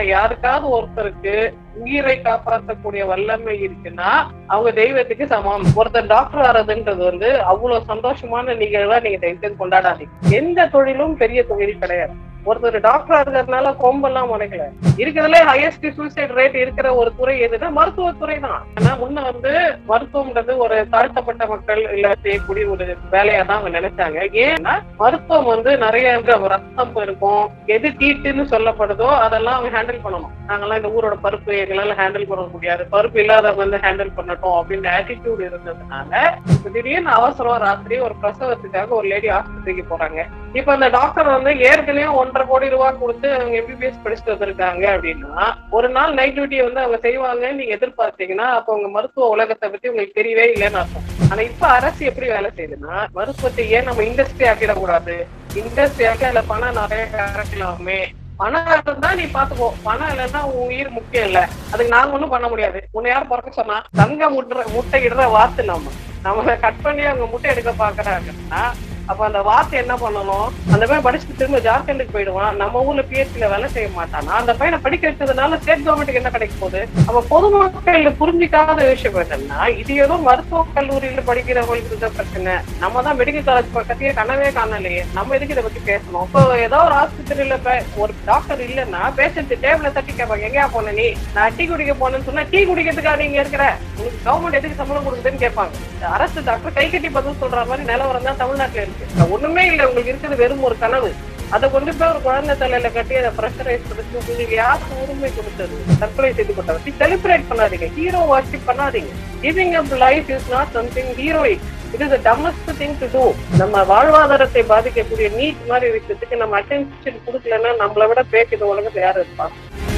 யாருக்காவது ஒருத்தருக்கு உயிரை காப்பாற்றக்கூடிய வல்லமை இருக்குன்னா அவங்க தெய்வத்துக்கு சமம் ஒருத்தர் டாக்டர் ஆறதுன்றது வந்து அவ்வளவு சந்தோஷமான நிகழ்வா நீங்க தயவுசெய்து கொண்டாடாதீங்க எந்த தொழிலும் பெரிய தொழில் கிடையாது ஒருத்தர் டாக்டர் இருக்கிறதுனால கொம்பெல்லாம் முளைக்கல இருக்கிறதுல ஹையஸ்ட் சூசைட் ரேட் இருக்கிற ஒரு துறை எதுன்னா மருத்துவத்துறை தான் ஏன்னா முன்ன வந்து மருத்துவம்ன்றது ஒரு தாழ்த்தப்பட்ட மக்கள் இல்ல செய்யக்கூடிய ஒரு வேலையா தான் அவங்க நினைச்சாங்க ஏன்னா மருத்துவம் வந்து நிறைய ரத்தம் இருக்கும் எது தீட்டுன்னு சொல்லப்படுதோ அதெல்லாம் அவங்க ஹேண்டில் பண்ணணும் நாங்கெல்லாம் இந்த ஊரோட பருப்பு எங்களால ஹேண்டில் பண்ண முடியாது பருப்பு இல்லாதவங்க வந்து ஹேண்டில் பண்ணட்டும் அப்படின்ற ஆட்டிடியூட் இருந்ததுனால இப்ப திடீர்னு அவசரம் ராத்திரி ஒரு பிரசவத்துக்காக ஒரு லேடி ஆஸ்பத்திரிக்கு போறாங்க இப்ப அந்த டாக்டர் வந்து ஏற்கனவே ஒன்றரை கோடி ரூபாய் கொடுத்து அவங்க எம்பிபிஎஸ் படிச்சுட்டு வந்திருக்காங்க அப்படின்னா ஒரு நாள் நைட் டியூட்டியை வந்து அவங்க செய்வாங்கன்னு நீங்க எதிர்பார்த்தீங்கன்னா அப்ப உங்க மருத்துவ உலகத்தை பத்தி உங்களுக்கு தெரியவே இல்லைன்னு அர்த்தம் ஆனா இப்ப அரசு எப்படி வேலை செய்யுதுன்னா மருத்துவத்தை ஏன் நம்ம இண்டஸ்ட்ரி ஆக்கிடக்கூடாது இண்டஸ்ட்ரி ஆக்கி அதுல பணம் நிறைய கறக்கலாமே பணம் இருந்தா நீ பாத்துக்கோ பணம் இல்லைன்னா உன் உயிர் முக்கியம் இல்ல அதுக்கு நாங்க ஒண்ணும் பண்ண முடியாது உன்னை யார் பிறக்க சொன்னா தங்க முட்டுற முட்டை இடுற வாத்து நம்ம நம்மள கட் பண்ணி அவங்க முட்டை எடுக்க பாக்குறாங்கன்னா அப்ப அந்த வார்த்தை என்ன பண்ணணும் அந்த பையன் படிச்சுட்டு திரும்ப ஜார்க்கண்டுக்கு போயிடுவான் நம்ம ஊர்ல பிஎஸ்சில வேலை செய்ய மாட்டானா அந்த பையனை படிக்க வச்சதுனால ஸ்டேட் கவர்மெண்ட்டுக்கு என்ன கிடைக்க போகுது அப்ப பொதுமக்கள் புரிஞ்சிக்காத விஷயம் என்னன்னா இது ஏதோ மருத்துவ கல்லூரியில படிக்கிறவங்களுக்கு தான் பிரச்சனை நம்ம தான் மெடிக்கல் காலேஜ் பக்கத்தையே கனவே காணலையே நம்ம எதுக்கு இதை பத்தி பேசணும் இப்போ ஏதோ ஒரு ஆஸ்பத்திரியில ஒரு டாக்டர் இல்லைன்னா பேஷண்ட் டேபிள தட்டி கேட்பாங்க எங்கேயா போன நீ நான் டீ குடிக்க போனேன்னு சொன்னா டீ குடிக்கிறதுக்கா நீங்க இருக்கிற உங்களுக்கு கவர்மெண்ட் எதுக்கு சம்பளம் கொடுக்குதுன்னு கேட்பாங்க அரசு டாக்டர் கை கட்டி பதில் சொல்ற மாதிரி நிலவரம் தான் தமிழ்நாட்டுல இருக்கு ஒண்ணுமே இல்ல உங்களுக்கு இருக்கிறது வெறும் ஒரு கனவு அதை கொண்டு போய் ஒரு குழந்தை தலையில கட்டி அதை ப்ரெஷரைஸ் பண்ணி உங்களுக்கு யாருக்கு உரிமை கொடுத்தது தற்கொலை செய்து கொண்டவர் செலிப்ரேட் பண்ணாதீங்க ஹீரோ வாட்சிப் பண்ணாதீங்க giving up life is not something heroic it is the most thing to do நம்ம வாழ்வாதாரத்தை பாதிக்கக்கூடிய நீட் மாதிரி இருக்கிறதுக்கு நம்ம அட்டென்ஷன் கொடுக்கலன்னா நம்மளை விட பேக்கு இந்த உலகத்துல யாரு இருப்பா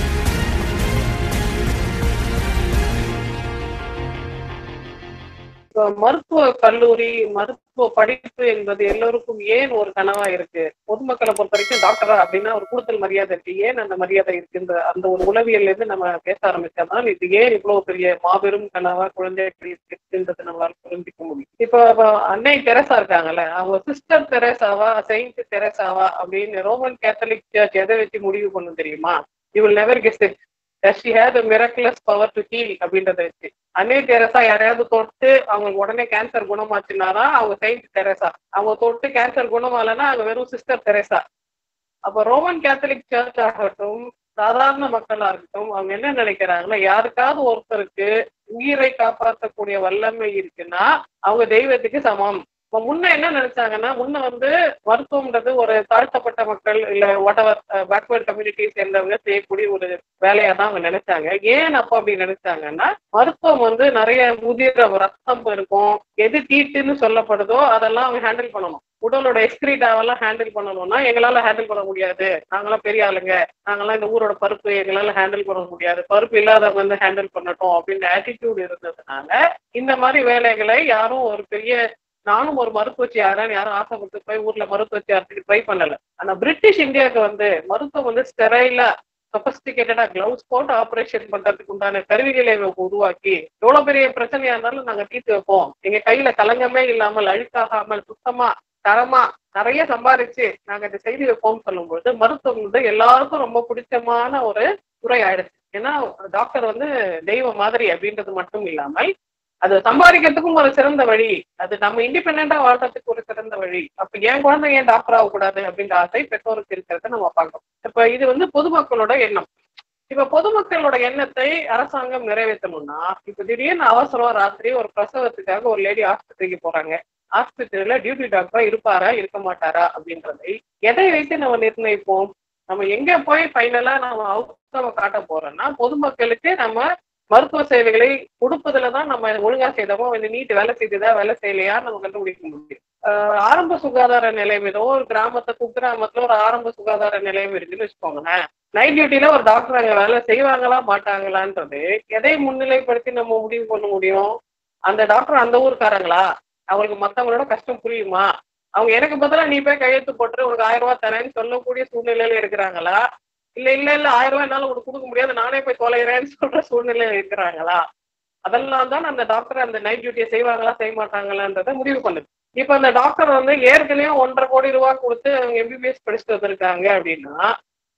மருத்துவ கல்லூரி மருத்துவ படிப்பு என்பது எல்லோருக்கும் ஏன் ஒரு கனவா இருக்கு பொதுமக்களை பொறுத்த வரைக்கும் டாக்டரா அப்படின்னா ஒரு கூடுதல் மரியாதை இருக்கு ஏன் அந்த மரியாதை இருக்குன்ற அந்த ஒரு உளவியல்ல இருந்து நம்ம பேச ஆரம்பிச்சாதான் இது ஏன் இவ்வளவு பெரிய மாபெரும் கனவா குழந்தைகள் இருக்குன்றது நம்மளால புரிஞ்சிக்க முடியும் இப்போ அன்னை தெரசா இருக்காங்கல்ல அவங்க சிஸ்டர் தெரசாவா செயின்ட் தெரசாவா அப்படின்னு ரோமன் கேத்தலிக் சர்ச் எதை வச்சு முடிவு பண்ணும் தெரியுமா you will never guess it she had miraculous power to heal அப்படின்றத வச்சு அன்னை தெரசா யாரையாவது தொட்டு அவங்களுக்கு உடனே கேன்சர் குணமாச்சுனாதான் அவங்க செயின்ட் தெரசா அவங்க தொட்டு கேன்சர் குணமாலன்னா அவங்க வெறும் சிஸ்டர் தெரசா அப்ப ரோமன் கேத்தலிக் சர்ச் ஆகட்டும் சாதாரண மக்களா இருக்கட்டும் அவங்க என்ன நினைக்கிறாங்கன்னா யாருக்காவது ஒருத்தருக்கு உயிரை காப்பாற்றக்கூடிய வல்லமை இருக்குன்னா அவங்க தெய்வத்துக்கு சமம் இப்ப முன்ன என்ன நினைச்சாங்கன்னா முன்ன வந்து மருத்துவம்ன்றது ஒரு தாழ்த்தப்பட்ட மக்கள் இல்ல வாட் எவர் பேக்வர்ட் கம்யூனிட்டி சேர்ந்தவங்க செய்யக்கூடிய ஒரு வேலையா தான் அவங்க நினைச்சாங்க ஏன் அப்ப அப்படி நினைச்சாங்கன்னா மருத்துவம் வந்து நிறைய முதிர ரத்தம் இருக்கும் எது தீட்டுன்னு சொல்லப்படுதோ அதெல்லாம் அவங்க ஹேண்டில் பண்ணணும் உடலோட எக்ஸ்கிரீட்டாவெல்லாம் ஹேண்டில் பண்ணணும்னா எங்களால ஹேண்டில் பண்ண முடியாது நாங்களாம் பெரிய ஆளுங்க நாங்கெல்லாம் இந்த ஊரோட பருப்பு எங்களால ஹேண்டில் பண்ண முடியாது பருப்பு இல்லாதவங்க வந்து ஹேண்டில் பண்ணட்டும் அப்படின்ற ஆட்டிடியூட் இருந்ததுனால இந்த மாதிரி வேலைகளை யாரும் ஒரு பெரிய நானும் ஒரு மருத்துவச்சி யாரான்னு யாரும் ஆசைப்பட்டு போய் ஊர்ல மருத்துவச்சி யாருக்கு ட்ரை பண்ணல ஆனா பிரிட்டிஷ் இந்தியாவுக்கு வந்து மருத்துவம் வந்து ஸ்டெரைலா சொபஸ்டிகேட்டடா கிளவுஸ் போட்டு ஆபரேஷன் பண்றதுக்கு உண்டான கருவிகளை உருவாக்கி எவ்வளவு பெரிய பிரச்சனையா இருந்தாலும் நாங்க தீர்த்து வைப்போம் எங்க கையில கலங்கமே இல்லாமல் அழுக்காகாமல் சுத்தமா தரமா நிறைய சம்பாரிச்சு நாங்க இதை செய்து வைப்போம் சொல்லும்போது மருத்துவம் வந்து எல்லாருக்கும் ரொம்ப பிடிச்சமான ஒரு துறை ஆயிடுச்சு ஏன்னா டாக்டர் வந்து தெய்வ மாதிரி அப்படின்றது மட்டும் இல்லாமல் அது சம்பாதிக்கிறதுக்கும் ஒரு சிறந்த வழி அது நம்ம இண்டிபெண்டா வாழ்றதுக்கு ஒரு சிறந்த வழி அப்ப என் குழந்தை ஏன் டாக்டர் ஆகக்கூடாது அப்படின்ற ஆசை பெற்றோருக்கு இருக்கிறத நம்ம பார்க்கணும் இப்ப இது வந்து பொதுமக்களோட எண்ணம் இப்ப பொதுமக்களோட எண்ணத்தை அரசாங்கம் நிறைவேற்றணும்னா இப்ப திடீர்னு அவசரம் ராத்திரி ஒரு பிரசவத்துக்காக ஒரு லேடி ஆஸ்பத்திரிக்கு போறாங்க ஆஸ்பத்திரியில டியூட்டி டாக்டரா இருப்பாரா இருக்க மாட்டாரா அப்படின்றதை எதை வைத்து நம்ம நிர்ணயிப்போம் நம்ம எங்க போய் ஃபைனலா நம்ம அவுட்கம் காட்ட போறோம்னா பொதுமக்களுக்கு நம்ம மருத்துவ சேவைகளை கொடுப்பதுலதான் நம்ம ஒழுங்கா செய்தோமோ இந்த நீட் வேலை செய்ததா வேலை செய்யலையா நம்ம கண்டுபிடிக்க முடியும் ஆரம்ப சுகாதார நிலையம் ஏதோ ஒரு கிராமத்தை குக்கிராமத்துல ஒரு ஆரம்ப சுகாதார நிலையம் இருக்குன்னு வச்சுக்கோங்களேன் நைட் டியூட்டில ஒரு டாக்டர் அங்க வேலை செய்வாங்களா மாட்டாங்களான்றது எதை முன்னிலைப்படுத்தி நம்ம முடிவு பண்ண முடியும் அந்த டாக்டர் அந்த ஊருக்காரங்களா அவங்களுக்கு மத்தவங்களோட கஷ்டம் புரியுமா அவங்க எனக்கு பதிலா நீ போய் கையெழுத்து போட்டு உனக்கு ஆயிரம் ரூபாய் தரேன்னு சொல்லக்கூடிய சூழ்நிலையில இருக்கிறாங்களா இல்ல இல்ல இல்ல ஆயிரம் ரூபாய் என்னால உனக்கு கொடுக்க முடியாது நானே போய் தொலைகிறேன்னு சொல்ற சூழ்நிலையில இருக்கிறாங்களா அதெல்லாம் தான் அந்த டாக்டர் அந்த நைட் டியூட்டியை செய்வாங்களா செய்ய மாட்டாங்களான்றத முடிவு பண்ணுது இப்ப அந்த டாக்டர் வந்து ஏற்கனவே ஒன்றரை கோடி ரூபாய் கொடுத்து அவங்க எம்பிபிஎஸ் படிச்சுட்டு வந்திருக்காங்க அப்படின்னா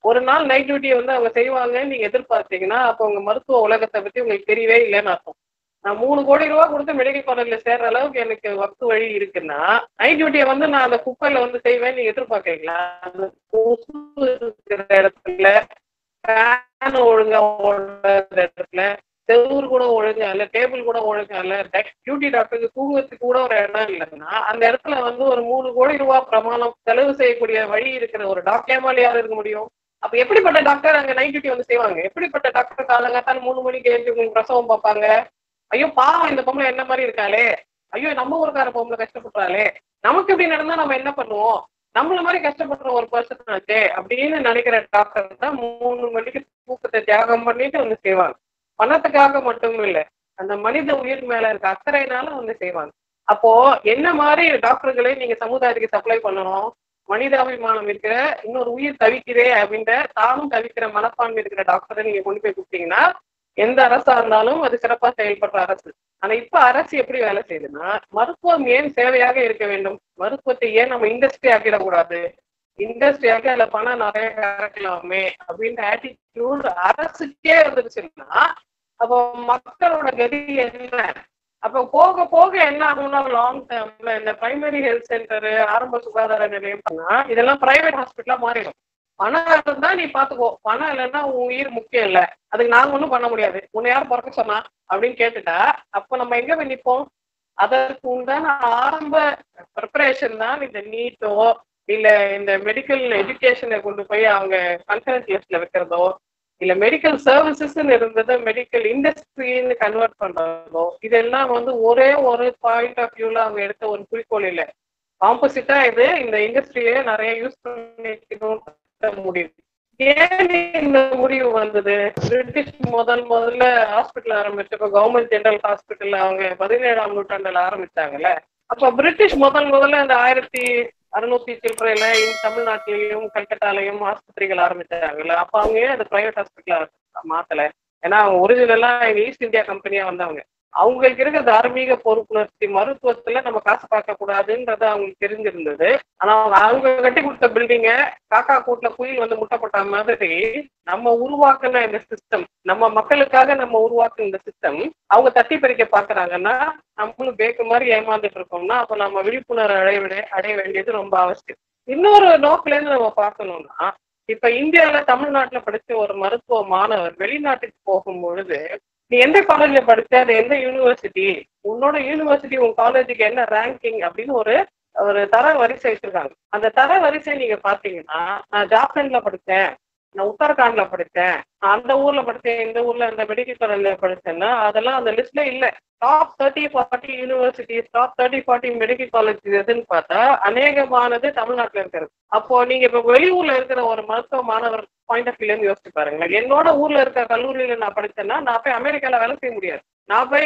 ஒரு நாள் நைட் டியூட்டியை வந்து அவங்க செய்வாங்கன்னு நீங்க எதிர்பார்த்தீங்கன்னா அப்போ உங்க மருத்துவ உலகத்தை பத்தி உங்களுக்கு தெரியவே இல்லைன்னு அர்த்தம் நான் மூணு கோடி ரூபா கொடுத்து மெடிக்கல் காலேஜ்ல சேர்ற அளவுக்கு எனக்கு வக்கு வழி இருக்குன்னா நைட் டியூட்டியை வந்து நான் அந்த குப்பையில வந்து செய்வேன் நீங்க எதிர்பார்க்கறீங்களா அந்த கொசு இருக்கிற இடத்துல ஃபேன் ஒழுங்கா ஓடுற இடத்துல செவ்வூர் கூட ஒழுங்கா இல்ல டேபிள் கூட ஒழுங்கா இல்ல டியூட்டி டாக்டருக்கு தூங்குறதுக்கு கூட ஒரு இடம் இல்லைன்னா அந்த இடத்துல வந்து ஒரு மூணு கோடி ரூபாய் பிரமாணம் செலவு செய்யக்கூடிய வழி இருக்கிற ஒரு டாக்டர் யார் இருக்க முடியும் அப்ப எப்படிப்பட்ட டாக்டர் அங்க நைட் டியூட்டி வந்து செய்வாங்க எப்படிப்பட்ட டாக்டர் காலங்காத்தால மூணு மணிக்கு எழுந்து உங்களுக்கு பிரசவம் பார்ப்பாங்க ஐயோ பாவம் இந்த பொம்பளை என்ன மாதிரி இருக்காளே ஐயோ நம்ம ஊருக்கார பொம்பளை கஷ்டப்படுறாளே நமக்கு இப்படி நடந்தா நம்ம என்ன பண்ணுவோம் நம்மள மாதிரி கஷ்டப்படுற ஒரு பர்சன் ஆச்சே அப்படின்னு நினைக்கிற டாக்டர் தான் மூணு மணிக்கு தூக்கத்தை தியாகம் பண்ணிட்டு வந்து செய்வாங்க பணத்துக்காக மட்டும் இல்ல அந்த மனித உயிர் மேல இருக்க அக்கறையினால வந்து செய்வாங்க அப்போ என்ன மாதிரி டாக்டர்களை நீங்க சமுதாயத்துக்கு சப்ளை பண்ணணும் மனிதாபிமானம் இருக்கிற இன்னொரு உயிர் தவிக்கிறே அப்படின்ற தானும் தவிக்கிற மனப்பான்மை இருக்கிற டாக்டரை நீங்க கொண்டு போய் கொடுத்தீங்கன்னா எந்த அரசா இருந்தாலும் அது சிறப்பா செயல்படுற அரசு ஆனா இப்ப அரசு எப்படி வேலை செய்யுதுன்னா மருத்துவம் ஏன் சேவையாக இருக்க வேண்டும் மருத்துவத்தை ஏன் நம்ம இண்டஸ்ட்ரி ஆக்கிடக்கூடாது இண்டஸ்ட்ரி ஆக்கி அதுல பணம் நிறைய கறக்கலாமே அப்படின்ற ஆட்டிடியூட் அரசுக்கே வந்துருச்சுன்னா அப்போ மக்களோட கதி என்ன அப்ப போக போக என்ன ஆகும்னா லாங் டேர்ம்ல இந்த பிரைமரி ஹெல்த் சென்டர் ஆரம்ப சுகாதார நிலையம் பண்ணா இதெல்லாம் பிரைவேட் ஹாஸ்பிட்டலா மாறிடும் பணம் இருந்தா நீ பாத்துக்கோ பணம் இல்லைன்னா உன் உயிர் முக்கியம் இல்ல அதுக்கு நாங்க ஒண்ணும் பண்ண முடியாது உன்னை யார் பிறக்க சொன்னா அப்படின்னு கேட்டுட்டா அப்ப நம்ம எங்க போய் நிப்போம் அதற்கு உண்டான ஆரம்ப ப்ரிப்பரேஷன் தான் இந்த நீட்டோ இல்ல இந்த மெடிக்கல் எஜுகேஷனை கொண்டு போய் அவங்க கன்சல்ட் லிஸ்ட்ல வைக்கிறதோ இல்ல மெடிக்கல் சர்வீசஸ் இருந்ததை மெடிக்கல் இண்டஸ்ட்ரின்னு கன்வெர்ட் பண்றதோ இதெல்லாம் வந்து ஒரே ஒரு பாயிண்ட் ஆஃப் வியூல அவங்க எடுத்த ஒரு குறிக்கோள் இல்லை ஆப்போசிட்டா இது இந்த இண்டஸ்ட்ரியை நிறைய யூஸ் பண்ணிக்கணும் முடிவு ஏன் இந்த முடிவு வந்தது பிரிட்டிஷ் முதல் முதல்ல ஹாஸ்பிட்டல் ஆரம்பிச்சப்ப கவர்மெண்ட் ஜெனரல் ஹாஸ்பிட்டல் அவங்க பதினேழாம் நூற்றாண்டுல ஆரம்பிச்சாங்கல்ல அப்ப பிரிட்டிஷ் முதல் முதல்ல இந்த ஆயிரத்தி அறுநூத்தி சில்லறையில தமிழ்நாட்டிலையும் கல்கட்டாலையும் ஆஸ்பத்திரிகள் ஆரம்பிச்சாங்கல்ல அப்ப அவங்க ஏன் அது பிரைவேட் ஹாஸ்பிட்டலா மாத்தல ஏன்னா அவங்க ஒரிஜினலா ஈஸ்ட் இந்தியா கம்பெனியா வந்தவங்க அவங்களுக்கு இருக்க தார்மீக பொறுப்புணர்ச்சி மருத்துவத்துல நம்ம காசு பார்க்க கூடாதுன்றது அவங்களுக்கு தெரிஞ்சிருந்தது ஆனா அவங்க அவங்க கட்டி கொடுத்த பில்டிங்க காக்கா கூட்டுல குயில் வந்து முட்டைப்பட்ட மாதிரி நம்ம உருவாக்குன இந்த சிஸ்டம் நம்ம மக்களுக்காக நம்ம உருவாக்குன இந்த சிஸ்டம் அவங்க தட்டி பறிக்க பாக்குறாங்கன்னா நம்மளும் பேக்கு மாதிரி ஏமாந்துட்டு இருக்கோம்னா அப்ப நம்ம விழிப்புணர்வு அடைய விட அடைய வேண்டியது ரொம்ப அவசியம் இன்னொரு நோக்குல இருந்து நம்ம பார்க்கணும்னா இப்ப இந்தியால தமிழ்நாட்டுல படிச்ச ஒரு மருத்துவ மாணவர் வெளிநாட்டுக்கு போகும் பொழுது நீ எந்த காலேஜ்ல படிச்ச அது எந்த யூனிவர்சிட்டி உன்னோட யூனிவர்சிட்டி உன் காலேஜுக்கு என்ன ரேங்கிங் அப்படின்னு ஒரு ஒரு தர வரிசை வச்சிருக்காங்க அந்த தர வரிசை நீங்க பாத்தீங்கன்னா நான் ஜார்க்கண்ட்ல படிச்சேன் நான் உத்தரகாண்ட்ல படிச்சேன் அந்த ஊர்ல படிச்சேன் இந்த ஊர்ல அந்த மெடிக்கல் காலேஜ்ல படிச்சேன்னா அதெல்லாம் அந்த லிஸ்ட்ல இல்ல top thirty forty universities top thirty forty medical college எதுன்னு பார்த்தா அநேகமானது தமிழ்நாட்டுல இருக்கிறது அப்போ நீங்க இப்ப வெளியூர்ல இருக்கிற ஒரு மருத்துவ மாணவர் பாயிண்ட் ஆஃப் வியூல யோசிச்சு பாருங்க என்னோட ஊர்ல இருக்க கல்லூரியில நான் படிச்சேன்னா நான் போய் அமெரிக்கால வேலை செய்ய முடியாது நான் போய்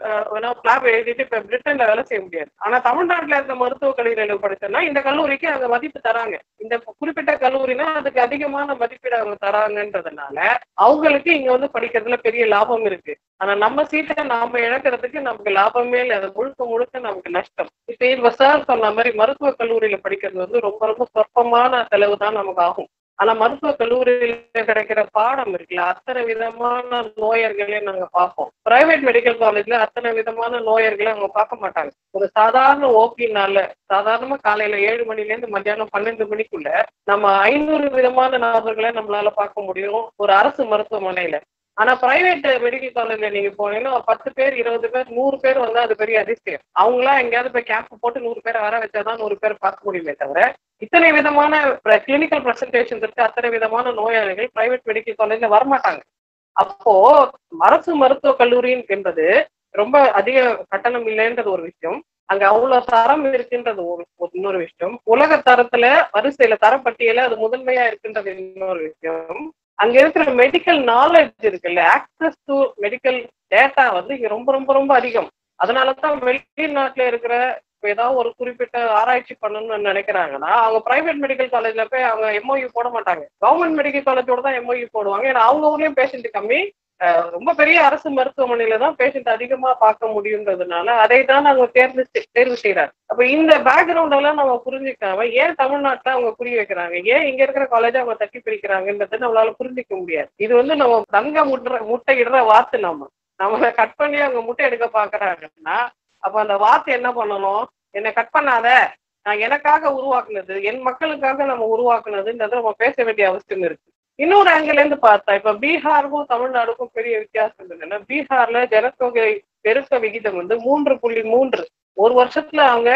பிளாப் எழுதிட்டு இப்ப பிரிட்டன்ல வேலை செய்ய முடியாது ஆனா தமிழ்நாட்டுல இருக்க மருத்துவக் கல்லூரியில படிச்சேன்னா இந்த கல்லூரிக்கு அங்க மதிப்பு தராங்க இந்த குறிப்பிட்ட கல்லூரினா அதுக்கு அதிகமான மதிப்பீடு அவங்க தராங்கன்றதுனால அவங்களுக்கு இங்க வந்து படிக்கிறதுல பெரிய லாபம் இருக்கு ஆனா நம்ம சீட்டை நாம இழக்கிறதுக்கு நமக்கு லாபமே இல்லை அது முழுக்க முழுக்க நமக்கு நஷ்டம் இப்ப இப்ப சார் சொன்ன மாதிரி மருத்துவக் கல்லூரியில படிக்கிறது வந்து ரொம்ப ரொம்ப சொற்பமான செலவு தான் நமக்கு ஆகும் ஆனா மருத்துவ கல்லூரியில கிடைக்கிற பாடம் இருக்குல்ல அத்தனை விதமான நோயர்களே நாங்க பார்ப்போம் பிரைவேட் மெடிக்கல் காலேஜ்ல அத்தனை விதமான நோயர்களை அவங்க பார்க்க மாட்டாங்க ஒரு சாதாரண ஓபினால சாதாரணமா காலையில ஏழு மணில இருந்து மத்தியானம் பன்னெண்டு மணிக்குள்ள நம்ம ஐநூறு விதமான நபர்களை நம்மளால பார்க்க முடியும் ஒரு அரசு மருத்துவமனையில ஆனா பிரைவேட் மெடிக்கல் காலேஜ்ல நீங்க போனீங்கன்னா ஒரு பத்து பேர் இருபது பேர் நூறு பேர் வந்து அது பெரிய அதிசயம் அவங்களா எங்கேயாவது போய் கேம்ப் போட்டு நூறு பேரை வர வச்சாதான் நூறு பேர் பார்க்க முடியுமே தவிர இத்தனை விதமான கிளினிக்கல் பிரசன்டேஷன்ஸ் இருக்கு அத்தனை விதமான நோயாளிகள் பிரைவேட் மெடிக்கல் காலேஜ்ல வரமாட்டாங்க அப்போ அரசு மருத்துவக் கல்லூரி என்பது ரொம்ப அதிக கட்டணம் இல்லைன்றது ஒரு விஷயம் அங்க அவ்வளவு தரம் இருக்குன்றது ஒரு இன்னொரு விஷயம் உலக தரத்துல வரிசையில தரப்பட்டியல அது முதன்மையா இருக்குன்றது இன்னொரு விஷயம் அங்க இருக்கிற மெடிக்கல் நாலேஜ் இருக்குல்ல ஆக்சஸ் டு மெடிக்கல் டேட்டா வந்து இங்க ரொம்ப ரொம்ப ரொம்ப அதிகம் அதனாலதான் வெளிநாட்டுல இருக்கிற ஏதாவது ஒரு குறிப்பிட்ட ஆராய்ச்சி பண்ணணும்னு நினைக்கிறாங்கன்னா அவங்க பிரைவேட் மெடிக்கல் காலேஜ்ல போய் அவங்க எம்ஓயு போட மாட்டாங்க கவர்மெண்ட் மெடிக்கல் காலேஜோட தான் எம்ஓயு போடுவாங்க ஏன்னா அவங்க ஊர்லயும் பேஷண்ட் கம்மி அஹ், ரொம்ப பெரிய அரசு மருத்துவமனையில தான் பேஷண்ட் அதிகமா பார்க்க முடியுன்றதுனால அதை தான் அவங்க தேர்வு செய்- தேர்வு செய்யறாரு அப்ப இந்த பேக்ரவுண்ட் எல்லாம் நம்ம புரிஞ்சுக்காம ஏன் தமிழ்நாட்டுல அவங்க புரிய வைக்கிறாங்க ஏன் இங்க இருக்கிற காலேஜ் அவங்க தட்டி பிரிக்கிறாங்கன்றது நம்மளால புரிஞ்சுக்க முடியாது இது வந்து நம்ம தங்க முட்டுற முட்டை இடுற வாத்து நம்ம நம்மளை கட் பண்ணி அவங்க முட்டை எடுக்க பாக்குறாங்கன்னா அப்ப அந்த வாத்து என்ன பண்ணணும் என்னை கட் பண்ணாத நான் எனக்காக உருவாக்குனது என் மக்களுக்காக நம்ம உருவாக்குனதுன்றத நம்ம பேச வேண்டிய அவசியம் இருக்கு இன்னொரு ஆங்கிள் இருந்து பார்த்தா இப்ப பீகாருக்கும் தமிழ்நாடுக்கும் பெரிய வித்தியாசம் என்னன்னா பீகார்ல ஜனத்தொகை பெருக்க விகிதம் வந்து மூன்று புள்ளி மூன்று ஒரு வருஷத்துல அவங்க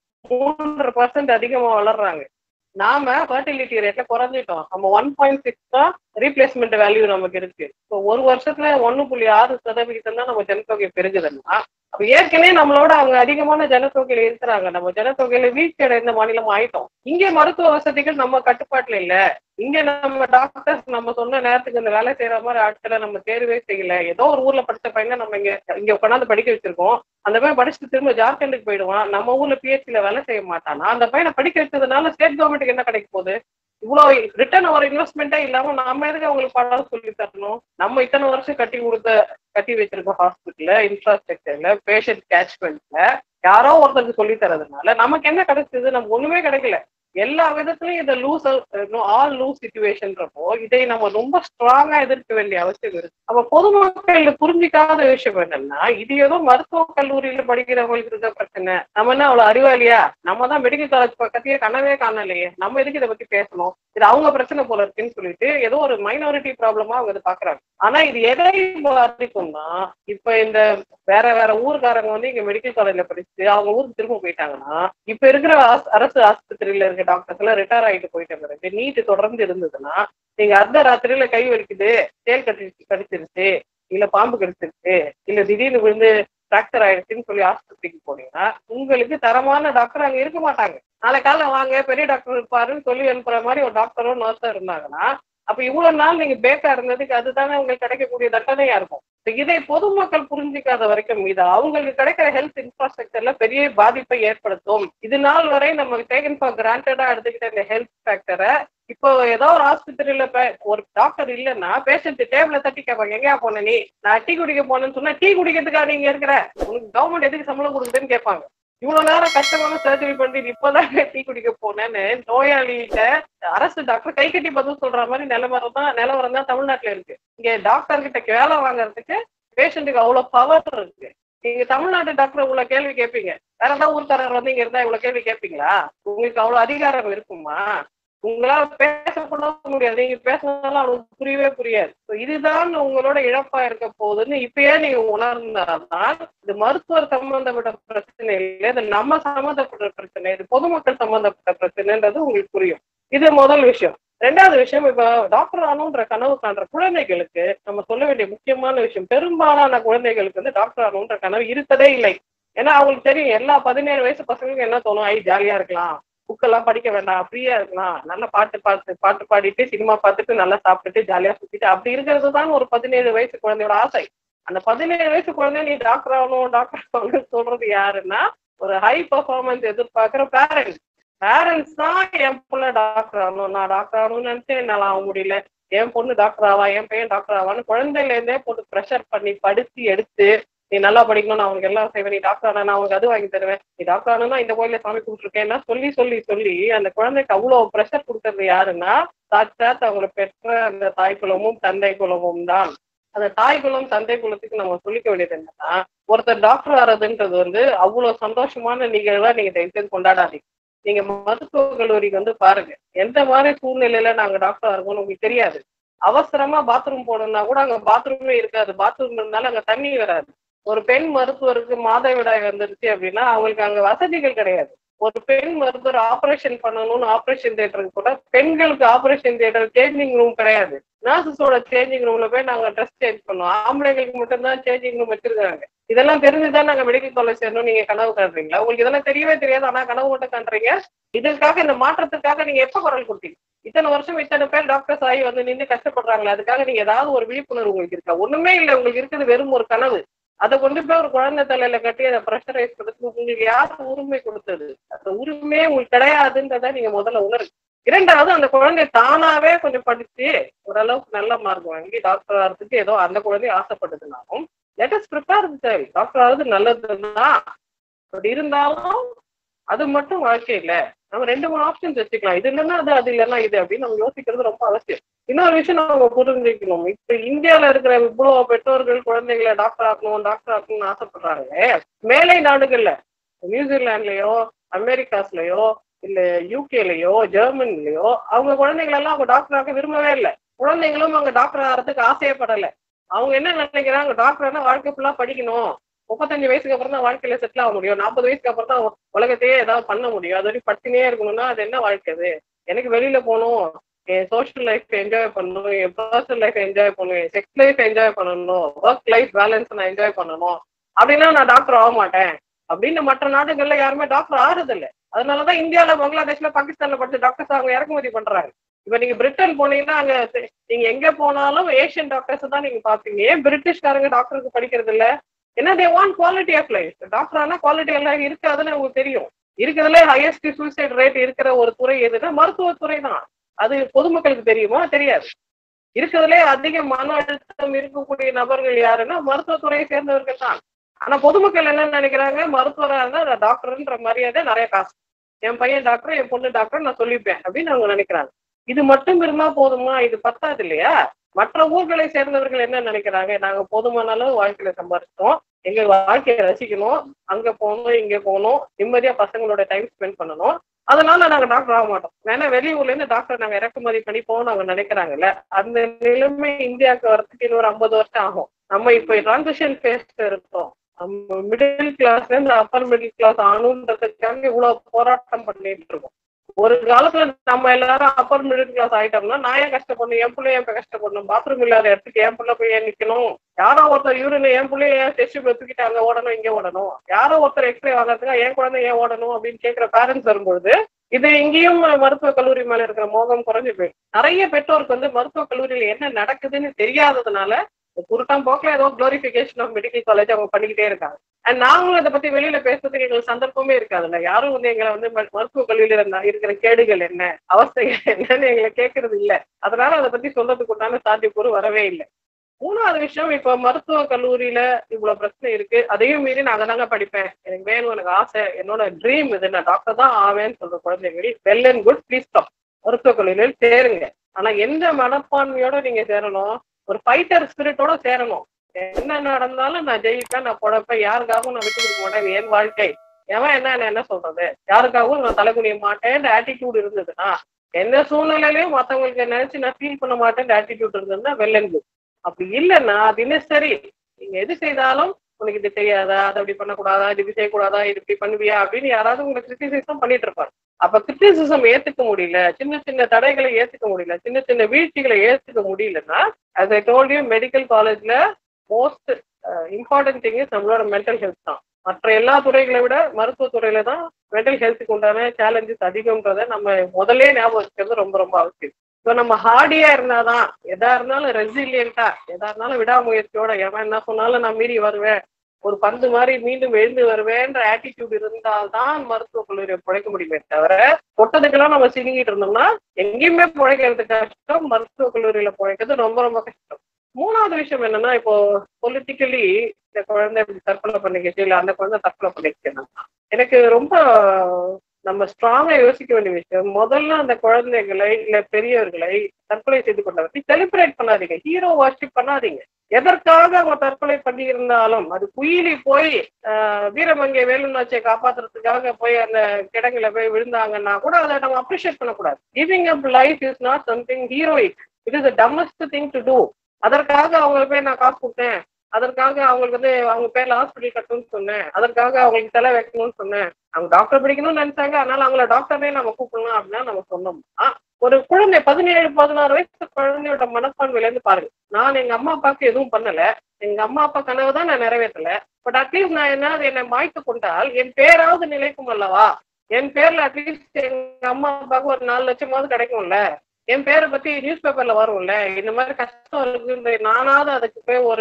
மூன்று பர்சன்ட் அதிகமா வளர்றாங்க நாம ஃபர்டிலிட்டி ரேட்ல குறைஞ்சிட்டோம் நம்ம ஒன் பாயிண்ட் சிக்ஸ் தான் ரீப்ளேஸ்மெண்ட் வேல்யூ நமக்கு இருக்கு இப்போ ஒரு வருஷத்துல ஒன்னு புள்ளி ஆறு சதவிகிதம் தான் நம்ம ஜனத்தொகை பெருகுதுன்னா அப்ப ஏற்கனவே நம்மளோட அவங்க அதிகமான ஜனத்தொகையில இருக்கிறாங்க நம்ம ஜனத்தொகையில வீழ்ச்சி அடைந்த மாநிலம் ஆயிட்டோம் இங்கே மருத்துவ வசதிகள் நம்ம கட்டுப்பாட்டுல இல்ல இங்க நம்ம டாக்டர்ஸ் நம்ம சொன்ன நேரத்துக்கு இந்த வேலை செய்யற மாதிரி ஆட்களை நம்ம தேர்வே செய்யல ஏதோ ஒரு ஊர்ல படிச்ச பையனை நம்ம இங்க இங்க உட்காந்து படிக்க வச்சிருக்கோம் அந்த பையன் படிச்சுட்டு திரும்ப ஜார்க்கண்டுக்கு போயிடுவான் நம்ம ஊர்ல பிஹெச்ல வேலை செய்ய மாட்டானா அந்த பையனை படிக்க வச்சதுனால ஸ்டேட் கவர்மெண்ட்டுக்கு என்ன கிடைக்க போகுது இவ்வளவு ரிட்டர்ன் ஒரு இன்வெஸ்ட்மெண்ட்டே இல்லாம நாம எதுக்கு அவங்களுக்கு பணம் சொல்லி தரணும் நம்ம இத்தனை வருஷம் கட்டி கொடுத்த கட்டி வச்சிருக்கோம் ஹாஸ்பிட்டல்ல இன்ஃப்ராஸ்ட்ரக்சர்ல பேஷண்ட் கேட்ச்மெண்ட்ல யாரோ ஒருத்தருக்கு சொல்லி தரதுனால நமக்கு என்ன கிடைச்சது நமக்கு ஒண்ணுமே கிடைக்கல எல்லா விதத்துலயும் இதை லூஸ் ஆல் லூஸ் சுச்சுவேஷன்றப்போ இதை நம்ம ரொம்ப ஸ்ட்ராங்கா எதிர்க்க வேண்டிய அவசியம் இருக்கு அப்ப பொதுமக்கள் புரிஞ்சிக்காத விஷயம் என்னன்னா இது ஏதோ மருத்துவ கல்லூரியில படிக்கிறவங்களுக்கு இருக்க பிரச்சனை நம்ம என்ன அவ்வளவு அறிவாளியா நம்ம தான் மெடிக்கல் காலேஜ் பக்கத்தையே கனவே காணலையே நம்ம எதுக்கு இதை பத்தி பேசணும் இது அவங்க பிரச்சனை போல இருக்குன்னு சொல்லிட்டு ஏதோ ஒரு மைனாரிட்டி ப்ராப்ளமா அவங்க இதை பாக்குறாங்க ஆனா இது எதை பாதிக்கும்னா இப்ப இந்த வேற வேற ஊருக்காரங்க வந்து இங்க மெடிக்கல் காலேஜ்ல படிச்சு அவங்க ஊருக்கு திரும்ப போயிட்டாங்கன்னா இப்ப இருக்கிற ஆஸ்- அரசு ஆஸ்பத்திரியில இருக்க டாக்டர்ஸ் எல்லாம் ரிட்டையர் ஆயிட்டு போயிட்ட பிறகு நீட்டு தொடர்ந்து இருந்ததுன்னா நீங்க அர்த்த ராத்திரியில கை வலிக்குது தேல் கட்டி கடிச்சிருச்சு இல்ல பாம்பு கடிச்சிருச்சு இல்ல திடீர்னு விழுந்து ஃப்ராக்சர் ஆயிடுச்சுன்னு சொல்லி ஆஸ்பத்திரிக்கு போனீங்கன்னா உங்களுக்கு தரமான டாக்டர் அங்க இருக்க மாட்டாங்க நாளை காலைல வாங்க பெரிய டாக்டர் இருப்பாருன்னு சொல்லி அனுப்புற மாதிரி ஒரு டாக்டரோ நர்ஸோ இருந்தாங்கன்னா அப்ப இவ்வளவு நாள் நீங்க பேக்கா இருந்ததுக்கு அதுதானே உங்களுக்கு கிடைக்கக்கூடிய தண்டனையா இருக்கும் இப்ப இதை பொதுமக்கள் புரிஞ்சிக்காத வரைக்கும் இது அவங்களுக்கு கிடைக்கிற ஹெல்த் இன்ஃப்ராஸ்ட்ரக்சர்ல பெரிய பாதிப்பை ஏற்படுத்தும் இது நாள் வரை நம்ம டேக்கன் ஃபார் கிராண்டடா எடுத்துக்கிட்ட இந்த ஹெல்த் ஃபேக்டரை இப்போ ஏதோ ஒரு ஆஸ்பத்திரியில ஒரு டாக்டர் இல்லைன்னா பேஷண்ட் டேபிள தட்டி கேட்பாங்க எங்கயா போன நீ நான் டீ குடிக்க போனேன்னு சொன்னா டீ குடிக்கிறதுக்கா நீங்க இருக்கிற உனக்கு கவர்மெண்ட் எதுக்கு சம்பளம் கொடுக்குதுன்னு கேட்பாங்க இவ்வளவு நேரம் கஷ்டமான சர்ஜரி பண்ணி இப்பதான் டீ குடிக்க போனேன்னு நோயாளிகிட்ட அரசு டாக்டர் கை கட்டி பதில் சொல்ற மாதிரி நிலவரம் தான் நிலவரம் தான் தமிழ்நாட்டுல இருக்கு இங்க டாக்டர் கிட்ட வேலை வாங்குறதுக்கு பேஷண்ட்டுக்கு அவ்வளவு பவர் இருக்கு நீங்க தமிழ்நாட்டு டாக்டர் இவ்வளவு கேள்வி கேட்பீங்க வேற ஏதாவது ஊர்க்காரர் வந்து இங்க இருந்தா இவ்வளவு கேள்வி கேட்பீங்களா உங்களுக்கு அவ்வளவு அதிகாரம் இருக்குமா உங்களால பேசக்கூட முடியாது நீங்க பேசினாலும் அவனுக்கு புரியவே புரியாது So இதுதான் உங்களோட இழப்பா இருக்க போகுதுன்னு இப்பயே நீங்க உணர்ந்தாதான் இது மருத்துவர் சம்பந்தப்பட்ட பிரச்சனை இல்லை இது நம்ம சம்பந்தப்பட்ட பிரச்சனை இது பொதுமக்கள் சம்பந்தப்பட்ட பிரச்சனைன்றது உங்களுக்கு புரியும் இது முதல் விஷயம் ரெண்டாவது விஷயம் இப்ப டாக்டர் ஆகணுன்ற கனவு காண்ற குழந்தைகளுக்கு நம்ம சொல்ல வேண்டிய முக்கியமான விஷயம் பெரும்பாலான குழந்தைகளுக்கு வந்து டாக்டர் ஆகணுன்ற கனவு இருக்கதே இல்லை ஏன்னா அவங்களுக்கு தெரியும் எல்லா பதினேழு வயசு பசங்களுக்கும் என்ன தோணும் ஐ ஜாலியா இருக்கலாம் புக்கெல்லாம் படிக்க வேண்டாம் ஃப்ரீயா இருக்கலாம் நல்ல பாட்டு பாட்டு பாட்டு பாடிட்டு சினிமா பார்த்துட்டு நல்லா சாப்பிட்டுட்டு ஜாலியா சுத்திட்டு அப்படி இருக்கிறது தான் ஒரு பதினேழு வயசு குழந்தையோட ஆசை அந்த பதினேழு வயசு குழந்தை நீ டாக்டர் ஆகணும் டாக்டர் ஆகணும்னு சொல்றது யாருன்னா ஒரு ஹை பர்ஃபார்மன்ஸ் எதிர்பார்க்கிற பேரண்ட்ஸ் பேரண்ட்ஸ் தான் என் பொண்ணு டாக்டர் ஆகணும் நான் டாக்டர் ஆகணும்னு நினைச்சு என்னால ஆக முடியல என் பொண்ணு டாக்டர் ஆவா என் பையன் டாக்டர் ஆவான்னு குழந்தையில இருந்தே போட்டு ப்ரெஷர் பண்ணி படிச்சு எடுத்து நீ நல்லா படிக்கணும் நான் அவனுக்கு எல்லாம் செய்வேன் நீ டாக்டர் ஆனா நான் அவனுக்கு அது வாங்கி தருவேன் நீ டாக்டர் ஆனா இந்த கோயில சாமி கும்பிட்டுருக்கேன்னா சொல்லி சொல்லி சொல்லி அந்த குழந்தைக்கு அவ்வளவு ப்ரெஷர் கொடுக்கறது யாருன்னா சாட்சாத் அவங்களை பெற்ற அந்த தாய் குலமும் தந்தை குலமும் தான் அந்த தாய் குலம் தந்தை குலத்துக்கு நம்ம சொல்லிக்க வேண்டியது என்னன்னா ஒருத்தர் டாக்டர் ஆறதுன்றது வந்து அவ்வளவு சந்தோஷமான நிகழ்வா நீங்க தயவு செய்து கொண்டாடாதீங்க நீங்க மருத்துவ கல்லூரிக்கு வந்து பாருங்க எந்த மாதிரி சூழ்நிலையில நாங்க டாக்டர் இருக்கோம்னு உங்களுக்கு தெரியாது அவசரமா பாத்ரூம் போகணும்னா கூட அங்க பாத்ரூமே இருக்காது பாத்ரூம் இருந்தாலும் அங்க தண்ணி வராது ஒரு பெண் மருத்துவருக்கு மாதவிடாய் வந்துருச்சு அப்படின்னா அவங்களுக்கு அங்க வசதிகள் கிடையாது ஒரு பெண் மருத்துவர் ஆபரேஷன் பண்ணணும்னு ஆபரேஷன் தியேட்டருக்கு கூட பெண்களுக்கு ஆபரேஷன் தியேட்டர் சேஞ்சிங் ரூம் கிடையாது நர்சஸோட சேஞ்சிங் ரூம்ல போய் நாங்க ட்ரெஸ் சேஞ்ச் பண்ணுவோம் ஆம்பளைங்களுக்கு மட்டும்தான் சேஞ்சிங் ரூம் வச்சிருக்காங்க இதெல்லாம் தெரிஞ்சுதான் நாங்க மெடிக்கல் காலேஜ் சேரணும் நீங்க கனவு காண்றீங்களா உங்களுக்கு இதெல்லாம் தெரியவே தெரியாது ஆனா கனவு மட்டும் காண்றீங்க இதற்காக இந்த மாற்றத்துக்காக நீங்க எப்ப குரல் கொடுத்தீங்க இத்தனை வருஷம் இத்தனை பேர் டாக்டர்ஸ் ஆகி வந்து நின்று கஷ்டப்படுறாங்களே அதுக்காக நீங்க ஏதாவது ஒரு விழிப்புணர்வு உங்களுக்கு இருக்கா ஒண்ணுமே இல்லை உங்களுக்கு இருக்குது வெறும் ஒரு கனவு அதை கொண்டு போய் ஒரு குழந்தை தலையில கட்டி அதை ப்ரெஷரைஸ் கொடுத்து உங்களுக்கு யார் உரிமை கொடுத்தது அந்த உரிமையே உங்களுக்கு கிடையாதுன்றத நீங்க முதல்ல உணருங்க இரண்டாவது அந்த குழந்தை தானாவே கொஞ்சம் படிச்சு ஓரளவுக்கு நல்ல மார்க் வாங்கி டாக்டர் ஆகிறதுக்கு ஏதோ அந்த குழந்தை ஆசைப்படுதுனாலும் லெட்டஸ் ப்ரிப்பேர் சரி டாக்டர் ஆகுது நல்லதுதான் அப்படி இருந்தாலும் அது மட்டும் வாழ்க்கை இல்ல நம்ம ரெண்டு மூணு ஆப்ஷன்ஸ் வச்சுக்கலாம் இது இல்லைன்னா அது அது இல்லைன்னா இது அப்படின்னு நம்ம யோசிக்கிறது ரொம்ப அவசியம் இன்னொரு விஷயம் நம்ம புரிஞ்சுக்கணும் இப்ப இந்தியால இருக்கிற இவ்வளவு பெற்றோர்கள் குழந்தைகளை டாக்டர் ஆக்கணும் டாக்டர் ஆக்கணும்னு ஆசைப்படுறாங்களே மேலை நாடுகள்ல நியூசிலாந்துலயோ அமெரிக்காஸ்லயோ இல்ல யூகேலயோ ஜெர்மனிலயோ அவங்க குழந்தைகள் எல்லாம் அவங்க டாக்டர் ஆக்க விரும்பவே இல்லை குழந்தைங்களும் அவங்க டாக்டர் ஆகிறதுக்கு ஆசையப்படலை அவங்க என்ன நினைக்கிறாங்க டாக்டர்னா வாழ்க்கை ஃபுல்லா படிக்கணும் முப்பத்தஞ்சு வயசுக்கு அப்புறம் தான் வாழ்க்கையில செட்டில் ஆக முடியும் நாற்பது வயசுக்கு அப்புறம் தான் உலகத்தையே ஏதாவது பண்ண முடியும் அது வரைக்கும் படிச்சுனே இருக்கணும்னா அது என்ன வாழ்க்கை அது எனக்கு வெளியில போகணும் என் சோஷியல் லைஃப் என்ஜாய் பண்ணணும் என் பர்சனல் லைஃப் என்ஜாய் பண்ணணும் என் செக்ஸ் லைஃப் என்ஜாய் பண்ணணும் ஒர்க் லைஃப் பேலன்ஸ் நான் என்ஜாய் பண்ணணும் அப்படின்னா நான் டாக்டர் ஆக மாட்டேன் அப்படின்னு மற்ற நாடுகள்ல யாருமே டாக்டர் ஆறுது இல்லை அதனாலதான் இந்தியால பங்களாதேஷ்ல பாகிஸ்தான்ல படிச்ச டாக்டர்ஸ் அவங்க இறக்குமதி பண்றாங்க இப்ப நீங்க பிரிட்டன் போனீங்கன்னா அங்க நீங்க எங்க போனாலும் ஏஷியன் டாக்டர்ஸ் தான் நீங்க பாப்பீங்க ஏன் பிரிட்டிஷ்காரங்க டாக்டருக்கு படிக்கிறது இல்ல ஏன்னா they want quality of life doctor ஆனா குவாலிட்டி எல்லாம் இருக்காதுன்னு உங்களுக்கு தெரியும் இருக்கிறதுல ஹையஸ்ட் சூசைட் ரேட் இருக்கிற ஒரு துறை எதுன்னா மருத்துவத்துறை தான் அது பொதுமக்களுக்கு தெரியுமா தெரியாது இருக்கிறதுலே அதிக மன அழுத்தம் இருக்கக்கூடிய நபர்கள் யாருன்னா மருத்துவத்துறையை சேர்ந்தவர்கள் தான் ஆனா பொதுமக்கள் என்ன நினைக்கிறாங்க மருத்துவரா இருந்தா டாக்டர்ன்ற மரியாதை நிறைய காசு என் பையன் டாக்டர் என் பொண்ணு டாக்டர் நான் சொல்லிப்பேன் அப்படின்னு அவங்க நினைக்கிறாங்க இது மட்டும் இருந்தா போதுமா இது பத்தாது இல்லையா மற்ற ஊர்களை சேர்ந்தவர்கள் என்ன நினைக்கிறாங்க நாங்க போதுமான அளவு வாழ்க்கையில சம்பாதிச்சிட்டோம் எங்க வாழ்க்கையை ரசிக்கணும் அங்க போகணும் இங்க போகணும் நிம்மதியா பசங்களோட டைம் ஸ்பெண்ட் பண்ணணும் அதனால நாங்க டாக்டர் ஆக மாட்டோம் வேணா வெளியூர்ல இருந்து டாக்டர் நாங்க இறக்குமதி பண்ணி போகணும் அவங்க நினைக்கிறாங்கல்ல அந்த நிலைமை இந்தியாவுக்கு வரதுக்கு இன்னொரு ஐம்பது வருஷம் ஆகும் நம்ம இப்ப டிரான்சிஷன் ஃபேஸ்ல இருக்கோம் நம்ம மிடில் கிளாஸ்ல இருந்து அப்பர் மிடில் கிளாஸ் ஆகணுன்றதுக்காக இவ்வளவு போராட்டம் பண்ணிட்டு இருக்கோம் ஒரு காலத்துல நம்ம எல்லாரும் அப்பர் மிடில் கிளாஸ் ஆயிட்டோம்னா நான் ஏன் கஷ்டப்படணும் என் பிள்ளை ஏன் கஷ்டப்படணும் பாத்ரூம் இல்லாத இடத்துக்கு என் பிள்ளை போய் ஏன் நிக்கணும் யாரோ ஒருத்தர் யூரின் என் பிள்ளைய ஏன் டெஸ்ட் தூக்கிட்டு அங்க ஓடணும் இங்க ஓடணும் யாரோ ஒருத்தர் எக்ஸ்ரே வாங்குறதுக்கு என் குழந்தை ஏன் ஓடணும் அப்படின்னு கேட்கிற பேரண்ட்ஸ் வரும்பொழுது இது இங்கேயும் மருத்துவக் கல்லூரி மேல இருக்கிற மோகம் குறைஞ்சு போயிடும் நிறைய பெற்றோருக்கு வந்து மருத்துவக் கல்லூரியில என்ன நடக்குதுன்னு தெரியாததுனால குருட்டாம் போக்கில் ஏதோ குளோரிபிகேஷன் ஆஃப் மெடிக்கல் காலேஜ் அவங்க பண்ணிக்கிட்டே இருக்காங்க அண்ட் நாங்களும் இதை பத்தி வெளியில பேசுறதுக்கு எங்களுக்கு சந்தர்ப்பமே இருக்காதுல்ல யாரும் வந்து எங்களை வந்து மருத்துவ கல்வியில இருந்தா இருக்கிற கேடுகள் என்ன அவஸ்தைகள் என்னன்னு எங்களை கேட்கறது இல்ல அதனால அதை பத்தி சொல்றதுக்கு உண்டான சாத்தியக்கூறு வரவே இல்லை மூணாவது விஷயம் இப்ப மருத்துவ கல்லூரியில இவ்வளவு பிரச்சனை இருக்கு அதையும் மீறி நான் தாங்க படிப்பேன் எனக்கு வேணும் எனக்கு ஆசை என்னோட ட்ரீம் இது நான் டாக்டர் தான் ஆவேன்னு சொல்ற குழந்தைகள் well and good please stop மருத்துவ கல்லூரியில் சேருங்க ஆனா எந்த மனப்பான்மையோட நீங்க சேரணும் ஒரு ஃபைட்டர் ஸ்பிரிட்டோட சேரணும் என்ன நடந்தாலும் நான் ஜெயிப்பேன் நான் பொழப்பேன் யாருக்காகவும் நான் விட்டு கொடுக்க மாட்டேன் என் வாழ்க்கை எவன் என்ன என்ன சொல்றது யாருக்காகவும் நான் தலைகுனிய மாட்டேன் ஆட்டிடியூட் இருந்ததுன்னா எந்த சூழ்நிலையிலையும் மத்தவங்களுக்கு நினைச்சு நான் ஃபீல் பண்ண மாட்டேன் ஆட்டிடியூட் இருந்ததுன்னா வெல் அண்ட் குட் அப்படி இல்லைன்னா தினசரி நீங்க எது செய்தாலும் உனக்கு இது தெரியாதா அதை அப்படி பண்ணக்கூடாதா இது இப்படி செய்யக்கூடாதா இது இப்படி பண்ணுவியா அப்படின்னு யாராவது உங்களுக்கு கிரிட்டிசிசம் பண்ணிட்டு இருப்பாங்க அப்ப கிரிட்டிசிசம் ஏத்துக்க முடியல சின்ன சின்ன தடைகளை ஏத்துக்க முடியல சின்ன சின்ன வீழ்ச்சிகளை ஏத்துக்க முடியலன்னா as I told you medical காலேஜ்ல மோஸ்ட் இம்பார்ட்டன்ட் திங் இஸ் நம்மளோட மென்டல் ஹெல்த் தான் மற்ற எல்லா துறைகளை விட மருத்துவ துறையில தான் மென்டல் ஹெல்த்துக்கு உண்டான சேலஞ்சஸ் அதிகம்ன்றத நம்ம முதல்ல ஞாபகம் வச்சுக்கிறது ரொம்ப ரொம்ப அவசியம் ஸோ நம்ம ஹார்டியா இருந்தாதான் எதா இருந்தாலும் ரெசிலியண்டா எதா இருந்தாலும் விடாமுயற்சியோட எவன் என்ன சொன்னாலும் நான் மீறி வருவேன் ஒரு பந்து மாதிரி மீண்டும் எழுந்து வருவேன்ற ஆட்டிடியூட் இருந்தால்தான் மருத்துவ கல்லூரியை பிழைக்க முடியுமே தவிர கொட்டதுக்கெல்லாம் நம்ம சினிங்கிட்டு இருந்தோம்னா எங்கேயுமே பிழைக்கிறது கஷ்டம் மருத்துவ கல்லூரியில பிழைக்கிறது ரொம்ப ரொம்ப கஷ்டம் மூணாவது விஷயம் என்னன்னா இப்போ பொலிட்டிக்கலி இந்த குழந்தை தற்கொலை பண்ணிக்கிச்சு இல்ல அந்த குழந்தை தற்கொலை பண்ணிக்கிச்சு எனக்கு ரொம்ப நம்ம ஸ்ட்ராங்கா யோசிக்க வேண்டிய விஷயம் முதல்ல அந்த குழந்தைகளை இல்ல பெரியவர்களை தற்கொலை செய்து கொண்டவர்கள் செலிப்ரேட் பண்ணாதீங்க ஹீரோ வாஷிப் பண்ணாதீங்க எதற்காக அவங்க தற்கொலை பண்ணி இருந்தாலும் அது குயிலி போய் வீரமங்கை வேலுநாச்சியை காப்பாத்துறதுக்காக போய் அந்த கிடங்குல போய் விழுந்தாங்கன்னா கூட அதை நம்ம அப்ரிஷியேட் பண்ணக்கூடாது giving up life is not something heroic it is the most thing to do அதற்காக அவங்க போய் நான் காசு கொடுத்தேன் அதற்காக அவங்களுக்கு வந்து அவங்க பேர்ல ஹாஸ்பிட்டல் கட்டணும்னு சொன்னேன் அதற்காக அவங்களுக்கு தலை வைக்கணும்னு சொன்னேன் அவங்க டாக்டர் படிக்கணும்னு நினைச்சாங்க அதனால அவங்கள டாக்டரே நம்ம கூப்பிடலாம் அப்படின்னா நம்ம சொன்னோம்னா ஒரு குழந்தை பதினேழு பதினாறு வயசு குழந்தையோட மனப்பான்மையில இருந்து பாருங்க நான் எங்க அம்மா அப்பாவுக்கு எதுவும் பண்ணல எங்க அம்மா அப்பா கனவு தான் நான் நிறைவேற்றல பட் அட்லீஸ்ட் நான் என்ன என்னை மாய்த்து கொண்டால் என் பேராவது நிலைக்கும் அல்லவா என் பேர்ல அட்லீஸ்ட் எங்க அம்மா அப்பாவுக்கு ஒரு நாலு லட்சமாவது கிடைக்கும்ல என் பேரை பத்தி நியூஸ் பேப்பர்ல வரும்ல இந்த மாதிரி கஷ்டம் இருக்குன்ற நானாவது அதுக்கு போய் ஒரு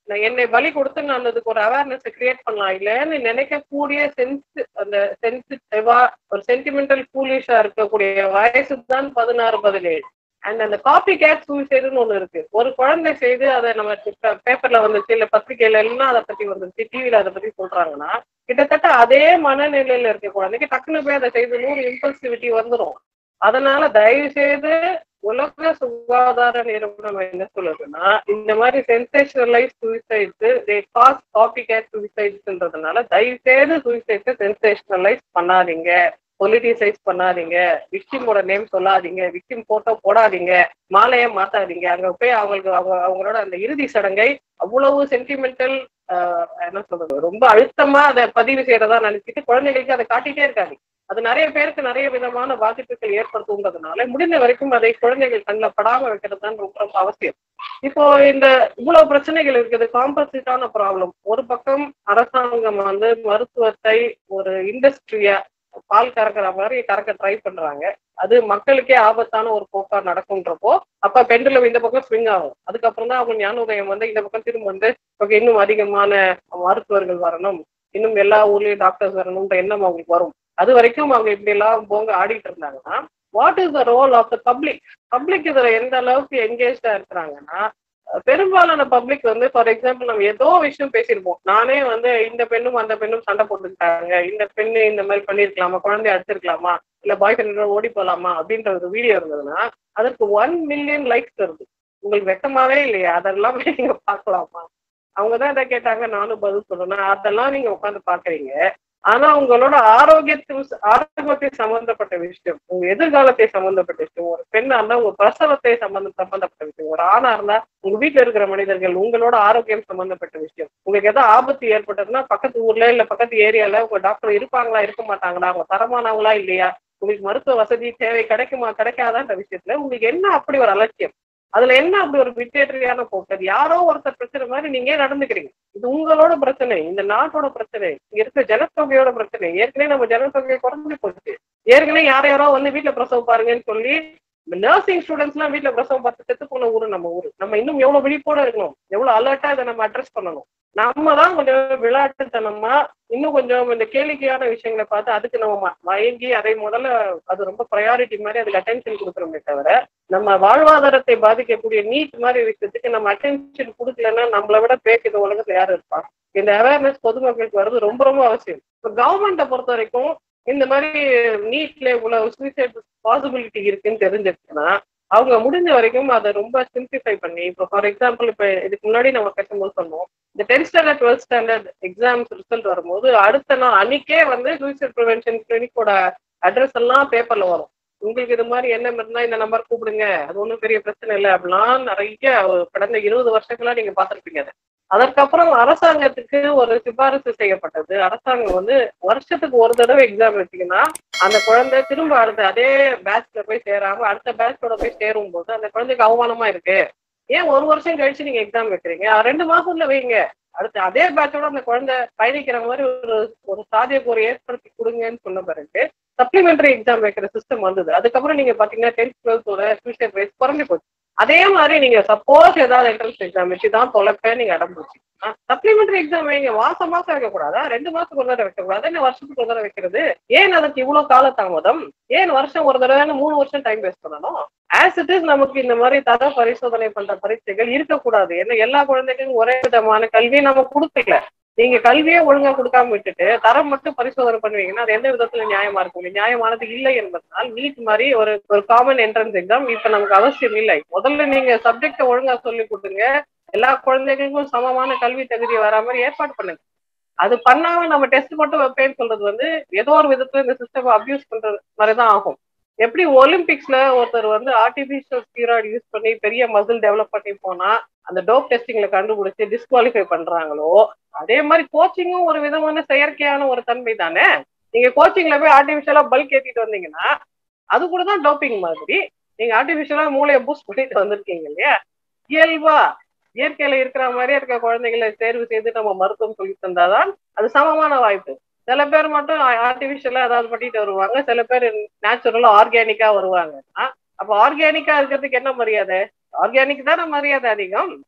நான் என்னை பலி கொடுத்து நான் அதுக்கு ஒரு அவேர்னஸ் கிரியேட் பண்ணலாம் இல்லைன்னு நினைக்கக்கூடிய சென்ஸ் அந்த சென்சிட்டிவா ஒரு சென்டிமெண்டல் ஃபூலிஷா இருக்கக்கூடிய வயசு தான் பதினாறு பதினேழு அண்ட் அந்த காப்பி கேட் சூசைடுன்னு ஒண்ணு இருக்கு ஒரு குழந்தை செய்து அதை நம்ம பேப்பர்ல வந்துச்சு இல்ல பத்திரிகையில எல்லாம் அதை பத்தி வந்துச்சு டிவில அதை பத்தி சொல்றாங்கன்னா கிட்டத்தட்ட அதே மனநிலையில இருக்க குழந்தைக்கு டக்குனு போய் அதை செய்து நூறு இம்பல்சிவிட்டி வந்துடும் அதனால தயவு செய்து உலக சுகாதார நிறுவனம் என்ன சொல்லுதுன்னா இந்த மாதிரி sensationalize suicides they cause copycat சூசைட்ஸ்ன்றதுனால தயவு செய்து சூசைட்ஸை சென்சேஷனலைஸ் பண்ணாதீங்க பொலிட்டிசைஸ் பண்ணாதீங்க விக்டிமோட நேம் சொல்லாதீங்க விக்டிம் போட்டோ போடாதீங்க மாலையை மாத்தாதீங்க அங்க போய் அவங்களுக்கு அவங்க அவங்களோட அந்த இறுதி சடங்கை அவ்வளவு சென்டிமெண்டல் என்ன சொல்றது ரொம்ப அழுத்தமா அதை பதிவு செய்யறதா நினைச்சிட்டு குழந்தைகளுக்கு அதை காட்டிட்டே இருக்காங்க அது நிறைய பேருக்கு நிறைய விதமான பாதிப்புகள் ஏற்படுத்துன்றதுனால முடிந்த வரைக்கும் அதை குழந்தைகள் கண்ணில் படாம வைக்கிறது தான் ரொம்ப ரொம்ப அவசியம் இப்போ இந்த இவ்வளவு பிரச்சனைகள் இருக்குது காம்பசிட்டான ப்ராப்ளம் ஒரு பக்கம் அரசாங்கம் வந்து மருத்துவத்தை ஒரு இண்டஸ்ட்ரியா பால் கறக்கிற மாதிரி கறக்க ட்ரை பண்றாங்க அது மக்களுக்கே ஆபத்தான ஒரு போக்கா நடக்கும்ன்றப்போ அப்ப பெண்டுலம் இந்த பக்கம் ஸ்விங் ஆகும் அதுக்கப்புறம் தான் அவங்க ஞான உதயம் வந்து இந்த பக்கம் திரும்ப வந்து இன்னும் அதிகமான மருத்துவர்கள் வரணும் இன்னும் எல்லா ஊர்லயும் டாக்டர்ஸ் வரணும்ன்ற எண்ணம் அவங்களுக்கு வரும் அது வரைக்கும் அவங்க இப்படி எல்லாம் போங்க ஆடிட்டு இருந்தாங்கன்னா what is the role of the public public இதுல எந்த அளவுக்கு என்கேஜா இருக்கிறாங்கன்னா பெரும்பாலான பப்ளிக் வந்து ஃபார் எக்ஸாம்பிள் நம்ம ஏதோ விஷயம் பேசியிருப்போம் நானே வந்து இந்த பெண்ணும் அந்த பெண்ணும் சண்டை போட்டுக்கிட்டாங்க இந்த பெண்ணு இந்த மாதிரி பண்ணிருக்கலாமா குழந்தைய அடிச்சிருக்கலாமா இல்ல பாய் ஃப்ரெண்ட் ஓடி போலாமா அப்படின்ற ஒரு வீடியோ இருந்ததுன்னா அதற்கு ஒன் மில்லியன் லைக்ஸ் வருது உங்களுக்கு வெட்டமாவே இல்லையா அதெல்லாம் நீங்க பார்க்கலாமா அவங்கதான் இதை கேட்டாங்க நானும் பதில் சொல்லணும் அதெல்லாம் நீங்க உட்காந்து பாக்குறீங்க ஆனா உங்களோட ஆரோக்கியத்து ஆரோக்கியத்தை சம்பந்தப்பட்ட விஷயம் உங்க எதிர்காலத்தை சம்பந்தப்பட்ட விஷயம் ஒரு பெண்ணா இருந்தா உங்க பிரசவத்தை சம்பந்த சம்பந்தப்பட்ட விஷயம் ஒரு ஆணா இருந்தா உங்க வீட்டுல இருக்கிற மனிதர்கள் உங்களோட ஆரோக்கியம் சம்பந்தப்பட்ட விஷயம் உங்களுக்கு ஏதாவது ஆபத்து ஏற்பட்டதுன்னா பக்கத்து ஊர்ல இல்ல பக்கத்து ஏரியால உங்க டாக்டர் இருப்பாங்களா இருக்க மாட்டாங்களா அவங்க தரமானவங்களா இல்லையா உங்களுக்கு மருத்துவ வசதி தேவை கிடைக்குமா கிடைக்காதான்ற விஷயத்துல உங்களுக்கு என்ன அப்படி ஒரு அலட்சியம் அதுல என்ன அப்படி ஒரு விட்டேற்றியான போக்கு அது யாரோ ஒருத்தர் பிரச்சனை மாதிரி நீங்க நடந்துக்கிறீங்க இது உங்களோட பிரச்சனை இந்த நாட்டோட பிரச்சனை இங்க இருக்க ஜனத்தொகையோட பிரச்சனை ஏற்கனவே நம்ம ஜனத்தொகை குறைஞ்சு போச்சு ஏற்கனவே யாரோ யாரோ வந்து வீட்டுல பிரசவம் பாருங்கன்னு சொல்லி நர்சிங் ஸ்டூடெண்ட்ஸ் எல்லாம் வீட்டுல பிரசவம் பார்த்து செத்து போன ஊரு நம்ம ஊரு நம்ம இன்னும் எவ்வளவு விழிப்போட இருக்கணும் எவ்வளவு அலர்ட்டா இதை நம்ம அட்ரஸ் பண்ணணும் நம்ம தான் கொஞ்சம் விளையாட்டுத்தனமா இன்னும் கொஞ்சம் இந்த கேளிக்கையான விஷயங்களை பார்த்து அதுக்கு நம்ம மயங்கி அதை முதல்ல அது ரொம்ப ப்ரையாரிட்டி மாதிரி அதுக்கு அட்டென்ஷன் கொடுக்குறோமே தவிர நம்ம வாழ்வாதாரத்தை பாதிக்கக்கூடிய நீட் மாதிரி விஷயத்துக்கு நம்ம அட்டென்ஷன் கொடுக்கலன்னா நம்மளை விட பேக்கு இந்த உலகத்துல யாரு இருப்பா இந்த அவேர்னஸ் பொதுமக்களுக்கு வர்றது ரொம்ப ரொம்ப அவசியம் இப்போ கவர்மெண்ட்டை பொறுத்த வரைக்கும் இந்த மாதிரி நீட்ல இவ்வளவு சூசைட் பாசிபிலிட்டி இருக்குன்னு தெரிஞ்சிருச்சுன்னா அவங்க முடிஞ்ச வரைக்கும் அதை ரொம்ப சிம்பிளிஃபை பண்ணி இப்போ ஃபார் எக்ஸாம்பிள் இப்போ இதுக்கு முன்னாடி நம்ம பேசும்போது சொன்னோம் இந்த tenth standard twelfth standard exams result வரும்போது அடுத்த நாள் அன்னைக்கே வந்து சூசைட் ப்ரிவென்ஷன் கிளினிக்கோட அட்ரஸ் எல்லாம் பேப்பர்ல வரும் உங்களுக்கு இது மாதிரி என்ன இருந்தா இந்த நம்பர் கூப்பிடுங்க அது ஒன்றும் பெரிய பிரச்சனை இல்லை அப்படிலாம் நிறைய கடந்த இருபது வருஷங்களா நீங்க பார்த்துருப்பீங்க அதை அதற்கப்புறம் அரசாங்கத்துக்கு ஒரு சிபாரிசு செய்யப்பட்டது அரசாங்கம் வந்து வருஷத்துக்கு ஒரு தடவை எக்ஸாம் வச்சீங்கன்னா அந்த குழந்தை திரும்ப அடுத்த அதே பேட்ச்ல போய் சேராம அடுத்த பேட்சோட போய் சேரும் போது அந்த குழந்தைக்கு அவமானமா இருக்கு ஏன் ஒரு வருஷம் கழிச்சு நீங்க எக்ஸாம் வைக்கிறீங்க ரெண்டு மாசத்துல வைங்க அடுத்து அதே பேட்சோட அந்த குழந்தை பயணிக்கிற மாதிரி ஒரு ஒரு சாத்தியக்கூறு ஏற்படுத்தி கொடுங்கன்னு சொன்ன பிறகு சப்ளிமெண்டரி எக்ஸாம் வைக்கிற சிஸ்டம் வந்தது அதுக்கப்புறம் நீங்க பாத்தீங்கன்னா டென்த் டுவெல்த்தோட ஃபியூச்சர் வைஸ் குறைஞ்சு போச்சு அதே மாதிரி நீங்க சப்போஸ் ஏதாவது என்ட்ரன்ஸ் எக்ஸாம் வச்சு தான் தொலைப்ப நீங்க இடம் பிடிச்சிங்கன்னா சப்ளிமெண்டரி எக்ஸாம் வைங்க மாசம் மாசம் வைக்க கூடாதா ரெண்டு மாசத்துக்கு ஒரு தடவை வைக்க கூடாது என்ன வருஷத்துக்கு ஒரு தடவை வைக்கிறது ஏன் அதுக்கு இவ்வளவு கால தாமதம் ஏன் வருஷம் ஒரு தடவை மூணு வருஷம் டைம் வேஸ்ட் பண்ணணும் ஆஸ் இட் இஸ் நமக்கு இந்த மாதிரி தர பரிசோதனை பண்ற பரீட்சைகள் இருக்கக்கூடாது ஏன்னா எல்லா குழந்தைகளுக்கும் ஒரே விதமான கல்வியை நம்ம கொடுக்கல நீங்க கல்வியே ஒழுங்கா கொடுக்காம விட்டுட்டு தரம் மட்டும் பரிசோதனை பண்ணுவீங்கன்னா அது எந்த விதத்துல நியாயமா இருக்கும் நியாயமானது இல்லை என்பதனால் நீட் மாதிரி ஒரு ஒரு காமன் என்ட்ரன்ஸ் எக்ஸாம் இப்ப நமக்கு அவசியம் இல்லை முதல்ல நீங்க சப்ஜெக்ட ஒழுங்கா சொல்லி கொடுங்க எல்லா குழந்தைகளுக்கும் சமமான கல்வி தகுதி வர மாதிரி ஏற்பாடு பண்ணுங்க அது பண்ணாம நம்ம டெஸ்ட் மட்டும் வைப்பேன்னு சொல்றது வந்து ஏதோ ஒரு விதத்துல இந்த சிஸ்டம் அபியூஸ் பண்றது மாதிரிதான் ஆகும் எப்படி ஒலிம்பிக்ஸ்ல ஒருத்தர் வந்து ஆர்டிபிஷியல் ஸ்டீராய்டு யூஸ் பண்ணி பெரிய மசில் டெவலப் பண்ணி போனா அந்த டோப் டெஸ்டிங்ல கண்டுபிடிச்சு டிஸ்குவாலிஃபை பண்றாங்களோ அதே மாதிரி கோச்சிங்கும் ஒரு விதமான செயற்கையான ஒரு தன்மை தானே நீங்க கோச்சிங்ல போய் ஆர்டிபிஷியலா பல்க் ஏத்திட்டு வந்தீங்கன்னா அது கூட தான் டோப்பிங் மாதிரி நீங்க ஆர்டிபிஷியலா மூளையை பூஸ்ட் பண்ணிட்டு வந்திருக்கீங்க இல்லையா இயல்பா இயற்கையில இருக்கிற மாதிரியே இருக்க குழந்தைகளை தேர்வு செய்து நம்ம மருத்துவம் சொல்லி தந்தாதான் அது சமமான வாய்ப்பு சில பேர் மட்டும் ஆர்டிபிஷியலா ஏதாவது பண்ணிட்டு வருவாங்க சில பேர் நேச்சுரலா ஆர்கானிக்கா வருவாங்க அப்ப ஆர்கானிக்கா இருக்கிறதுக்கு என்ன மரியாதை ஆர்கானிக் தானே மரியாதை அதிகம்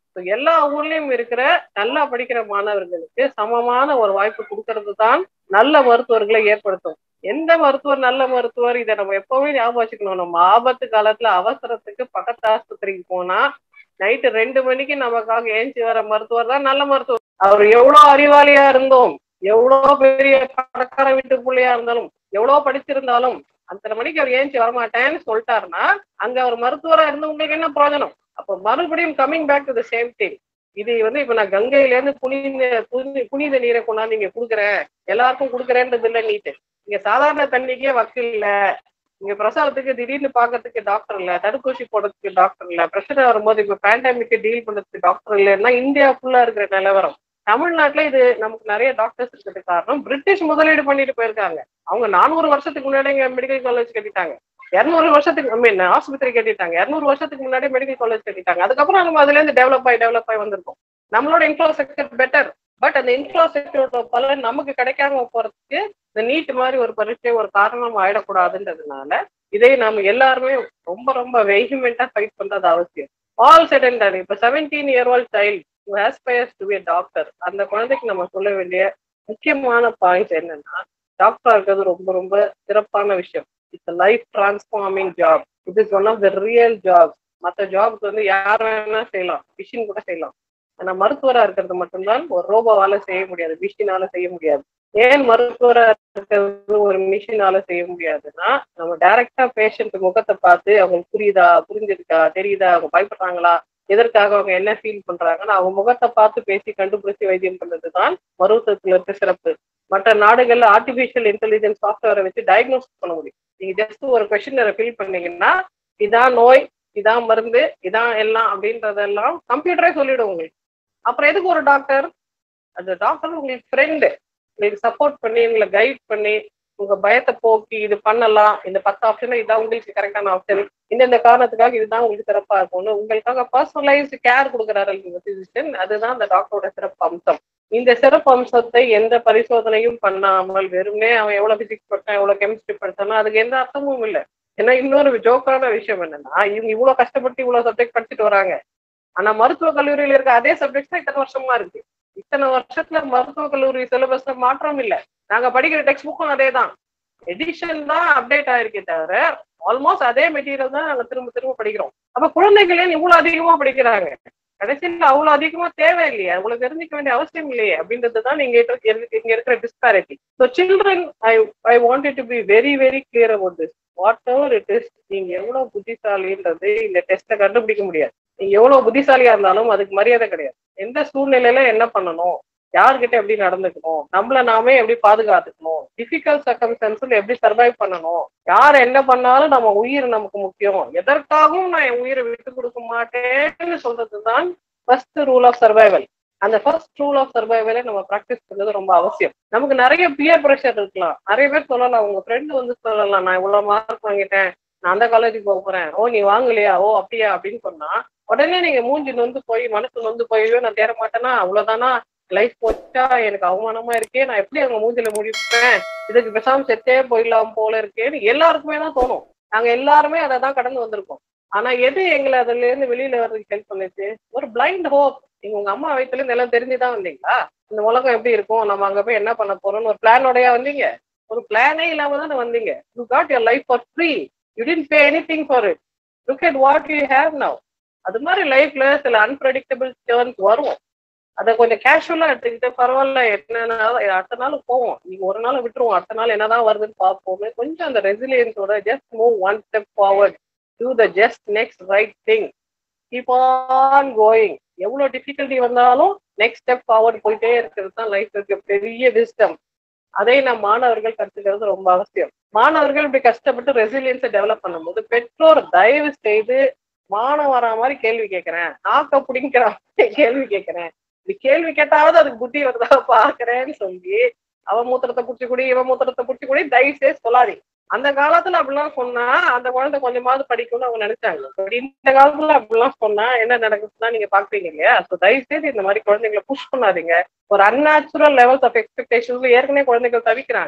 So, எல்லா ஊர்லயும் இருக்கிற நல்லா படிக்கிற மாணவர்களுக்கு சமமான ஒரு வாய்ப்பு கொடுக்கறது தான் நல்ல மருத்துவர்களை ஏற்படுத்தும் எந்த மருத்துவர் நல்ல மருத்துவர் இதை நம்ம எப்பவுமே ஞாபகம் வச்சுக்கணும் நம்ம ஆபத்து காலத்துல அவசரத்துக்கு பக்கத்து ஆஸ்பத்திரிக்கு போனா நைட்டு ரெண்டு மணிக்கு நமக்காக ஏஞ்சி வர மருத்துவர் தான் நல்ல மருத்துவர் அவர் எவ்வளவு அறிவாளியா இருந்தோம் எவ்வளவு பெரிய பணக்கார வீட்டு பிள்ளையா இருந்தாலும் எவ்வளவு படிச்சிருந்தாலும் அத்தனை மணிக்கு அவர் ஏஞ்சி வரமாட்டேன்னு சொல்லிட்டாருன்னா அங்க அவர் மருத்துவரா இருந்து உங்களுக்கு என்ன பிரயோஜனம் அப்ப மறுபடியும் coming back to the same thing இது வந்து இப்ப நான் கங்கையில இருந்து புனித புனி- புனித நீரை கொண்டாந்து இங்க குடுக்குறேன் எல்லாருக்கும் குடுக்குறேன்றது இல்ல நீட்டு இங்க சாதாரண தண்ணிக்கே வக்கு இல்ல இங்க பிரசவத்துக்கு திடீர்னு பாக்கிறதுக்கு டாக்டர் இல்ல தடுப்பூசி போடுறதுக்கு டாக்டர் இல்ல பிரச்சனை வரும்போது இப்ப பேண்டமிக்கு டீல் பண்றதுக்கு டாக்டர் இல்லைன்னா இந்தியா ஃபுல்லா இருக்கிற நிலவரம் தமிழ்நாட்டுல இது நமக்கு நிறைய டாக்டர்ஸ் இருக்கிறதுக்கு காரணம் பிரிட்டிஷ் முதலீடு பண்ணிட்டு போயிருக்காங்க அவங்க நானூறு வருஷத்துக்கு முன்னாடி இங்க மெடிக்கல் காலேஜ் கட்டிட்டாங்க இருநூறு வருஷத்துக்கு ஐ மீன் ஆஸ்பத்திரி கட்டிட்டாங்க இருநூறு வருஷத்துக்கு முன்னாடி மெடிக்கல் காலேஜ் கட்டிட்டாங்க அதுக்கப்புறம் நம்ம அதுல இருந்து டெவலப் ஆகி டெவலப் ஆகி வந்திருக்கோம் நம்மளோட இன்ஃப்ராஸ்ட்ரக்சர் பெட்டர் பட் அந்த இன்ஃப்ராஸ்ட்ரக்சரோட பலன் நமக்கு கிடைக்காம போறதுக்கு இந்த நீட் மாதிரி ஒரு பரீட்சை ஒரு காரணம் ஆயிடக்கூடாதுன்றதுனால இதை நாம எல்லாருமே ரொம்ப ரொம்ப வெஹிமெண்டா ஃபைட் பண்றது அவசியம் ஆல் செட் அண்ட் டன் இப்ப seventeen year old child aspires to be doctor அந்த குழந்தைக்கு நம்ம சொல்ல வேண்டிய முக்கியமான பாயிண்ட் என்னன்னா டாக்டரா இருக்கிறது ரொம்ப ரொம்ப சிறப்பான விஷயம் it's life transforming job it is one of the real job மற்ற ஜாப்க்கு வந்து யார் வேணா செய்யலாம் மிஷின் கூட செய்யலாம் ஆனா மருத்துவரா இருக்கிறது மட்டும்தான் ஒரு ரோபோவால செய்ய முடியாது மிஷினால செய்ய முடியாது ஏன் மருத்துவரா இருக்கிறது ஒரு மிஷினால செய்ய முடியாதுன்னா நம்ம டைரக்டா பேஷண்ட் முகத்தை பார்த்து அவங்களுக்கு புரியுதா புரிஞ்சிருக்கா தெரியுதா அவங்க பயப்படுறாங்களா எதற்காக அவங்க என்ன ஃபீல் பண்றாங்கன்னா அவங்க முகத்தை பார்த்து பேசி கண்டுபிடிச்சு வைத்தியம் பண்றது தான் மருத்துவத்துல இருக்க சிறப்பு மற்ற நாடுகள்ல ஆர்டிபிஷியல் இன்டெலிஜென்ஸ் சாஃப்ட்வேரை வச்சு டயக்னோஸ் பண்ண முடியும் நீங்க ஜஸ்ட் ஒரு கொஸ்டினரை ஃபில் பண்ணீங்கன்னா இதான் நோய் இதான் மருந்து இதான் எல்லாம் அப்படின்றதெல்லாம் கம்ப்யூட்டரே சொல்லிடும் உங்களுக்கு அப்புறம் எதுக்கு ஒரு டாக்டர் அந்த டாக்டர் உங்களுக்கு ஃப்ரெண்டு உங்களுக்கு சப்போர்ட் பண்ணி உங்களை கைட் பண்ணி உங்க பயத்தை போக்கி இது பண்ணலாம் இந்த பத்து ஆப்ஷன்ல இதான் உங்களுக்கு கரெக்டான ஆப்ஷன் இந்தந்த காரணத்துக்காக இதுதான் உங்களுக்கு சிறப்பா இருக்கும்னு உங்களுக்காக பர்சனலைஸ்டு கேர் கொடுக்குறாரு பிசிஷியன் அதுதான் அந்த டாக்டரோட சிறப்பு அம்சம் இந்த சிறப்பு அம்சத்தை எந்த பரிசோதனையும் பண்ணாமல் வெறுமனே அவன் எவ்வளவு பிசிக்ஸ் படிச்சான் எவ்வளவு கெமிஸ்ட்ரி படிச்சானோ அதுக்கு எந்த அர்த்தமும் இல்லை ஏன்னா இன்னொரு ஜோக்கான விஷயம் என்னன்னா இவங்க இவ்வளவு கஷ்டப்பட்டு இவ்வளவு சப்ஜெக்ட் படிச்சுட்டு வராங்க ஆனா மருத்துவ கல்லூரியில இருக்க அதே சப்ஜெக்ட் தான் இத்தனை வருஷமா இருக்கு இத்தனை வருஷத்துல மருத்துவ கல்லூரி சிலபஸ்ல மாற்றம் இல்ல நாங்க படிக்கிற டெக்ஸ்ட் புக்கும் அதே தான் எடிஷன் தான் அப்டேட் ஆயிருக்கே தவிர ஆல்மோஸ்ட் அதே மெட்டீரியல் தான் நாங்க திரும்ப திரும்ப படிக்கிறோம் அப்ப குழந்தைகளே இவ்வளவு அதிகமா படிக்கிறாங்க கடைசியில் அவ்வளவு அதிகமா தேவை இல்லையா அவ்வளவு தெரிஞ்சுக்க வேண்டிய அவசியம் இல்லையே அப்படின்றது தான் நீங்க இங்க இருக்கிற disparity so children I I wanted to be very very clear about this whatever it is நீங்க எவ்வளவு புத்திசாலின்றது இந்த டெஸ்ட்ல கண்டுபிடிக்க முடியாது நீங்க எவ்வளவு புத்திசாலியா இருந்தாலும் அதுக்கு மரியாதை கிடையாது எந்த சூழ்நிலையில என்ன பண்ணணும் யார்கிட்ட எப்படி நடந்துக்கணும் நம்மள நாமே எப்படி பாதுகாத்துக்கணும் டிஃபிகல்ட் சர்க்கம்ஸ்டன்ஸ்ல எப்படி சர்வைவ் பண்ணணும் யார் என்ன பண்ணாலும் நம்ம உயிர் நமக்கு முக்கியம் எதற்காகவும் நான் என் உயிரை விட்டு கொடுக்க மாட்டேன்னு சொல்றது தான் ஃபர்ஸ்ட் ரூல் ஆஃப் சர்வைவல் அந்த ஃபர்ஸ்ட் ரூல் ஆஃப் சர்வைவலை நம்ம ப்ராக்டிஸ் பண்றது ரொம்ப அவசியம் நமக்கு நிறைய பியர் ப்ரெஷர் இருக்கலாம் நிறைய பேர் சொல்லலாம் உங்க ஃப்ரெண்டு வந்து சொல்லலாம் நான் இவ்வளவு மார்க் வாங்கிட்டேன் நான் அந்த காலேஜுக்கு போக போறேன் ஓ நீ வாங்கலையா ஓ அப்படியா அப்படின்னு சொன்னா உடனே நீங்க மூஞ்சி நொந்து போய் மனசு நொந்து போய் நான் தேர மாட்டேன்னா அவ்வளவுதானா லைஃப் போச்சா எனக்கு அவமானமா இருக்கே நான் எப்படி அவங்க மூஞ்சில முடிப்பேன் இதுக்கு பேசாம செத்தே போயிடலாம் போல இருக்கேன்னு எல்லாருக்குமே தான் தோணும் நாங்க எல்லாருமே அதை தான் கடந்து வந்திருக்கோம் ஆனா எது எங்களை அதுல இருந்து வெளியில வர்றதுக்கு ஹெல்ப் பண்ணுச்சு ஒரு பிளைண்ட் ஹோப் நீங்க உங்க அம்மா வயிற்றுல இருந்து எல்லாம் தெரிஞ்சுதான் வந்தீங்களா இந்த உலகம் எப்படி இருக்கும் நம்ம அங்க போய் என்ன பண்ண போறோம்னு ஒரு பிளானோடயா வந்தீங்க ஒரு பிளானே இல்லாம தானே வந்தீங்க you got your life for free you didn't pay anything for it look at what you have now அது மாதிரி லைஃப்ல சில அன்பிரடிக்டபிள் டேர்ன்ஸ் வரும் அதை கொஞ்சம் கேஷுவலா எடுத்துக்கிட்டு பரவாயில்ல என்னன்னா அடுத்த நாள் போவோம் நீங்க ஒரு நாள் விட்டுருவோம் அடுத்த நாள் என்னதான் வருதுன்னு பார்ப்போமே கொஞ்சம் அந்த ரெசிலியன்ஸோட just move one step forward do the just next right thing keep on going எவ்வளவு டிஃபிகல்ட்டி வந்தாலும் நெக்ஸ்ட் ஸ்டெப் ஃபார்வர்ட் போயிட்டே இருக்கிறது தான் லைஃப் இருக்க பெரிய விஸ்டம் அதை நம் மாணவர்கள் கற்றுக்கிறது ரொம்ப அவசியம் மாணவர்கள் இப்படி கஷ்டப்பட்டு ரெசிலியன்ஸை டெவலப் பண்ணும்போது பெற்றோர் தயவு செய்து மானம் வரா மாதிரி கேள்வி கேட்கிறேன் நாக்க பிடிங்கிற கேள்வி கேட்கிறேன் இப்படி கேள்வி கேட்டாவது அதுக்கு புத்தி வருதா பாக்குறேன்னு சொல்லி அவன் மூத்திரத்தை புடிச்சு குடி இவன் மூத்திரத்தை புடிச்சு குடி தயவு செய்து சொல்லாதீங்க அந்த காலத்துல அப்படிலாம் சொன்னா அந்த குழந்தை கொஞ்சமாவது படிக்கும்னு அவங்க நினைச்சாங்க பட் இந்த காலத்துல அப்படிலாம் சொன்னா என்ன நடக்குதுன்னா நீங்க பாக்குறீங்க இல்லையா ஸோ தயவு செய்து இந்த மாதிரி குழந்தைங்களை புஷ் பண்ணாதீங்க ஒரு அன்நேச்சுரல் லெவல்ஸ் ஆஃப் எக்ஸ்பெக்டேஷன்ஸ்ல ஏற்கனவே குழந்தைகள் தவிக்கிறாங்க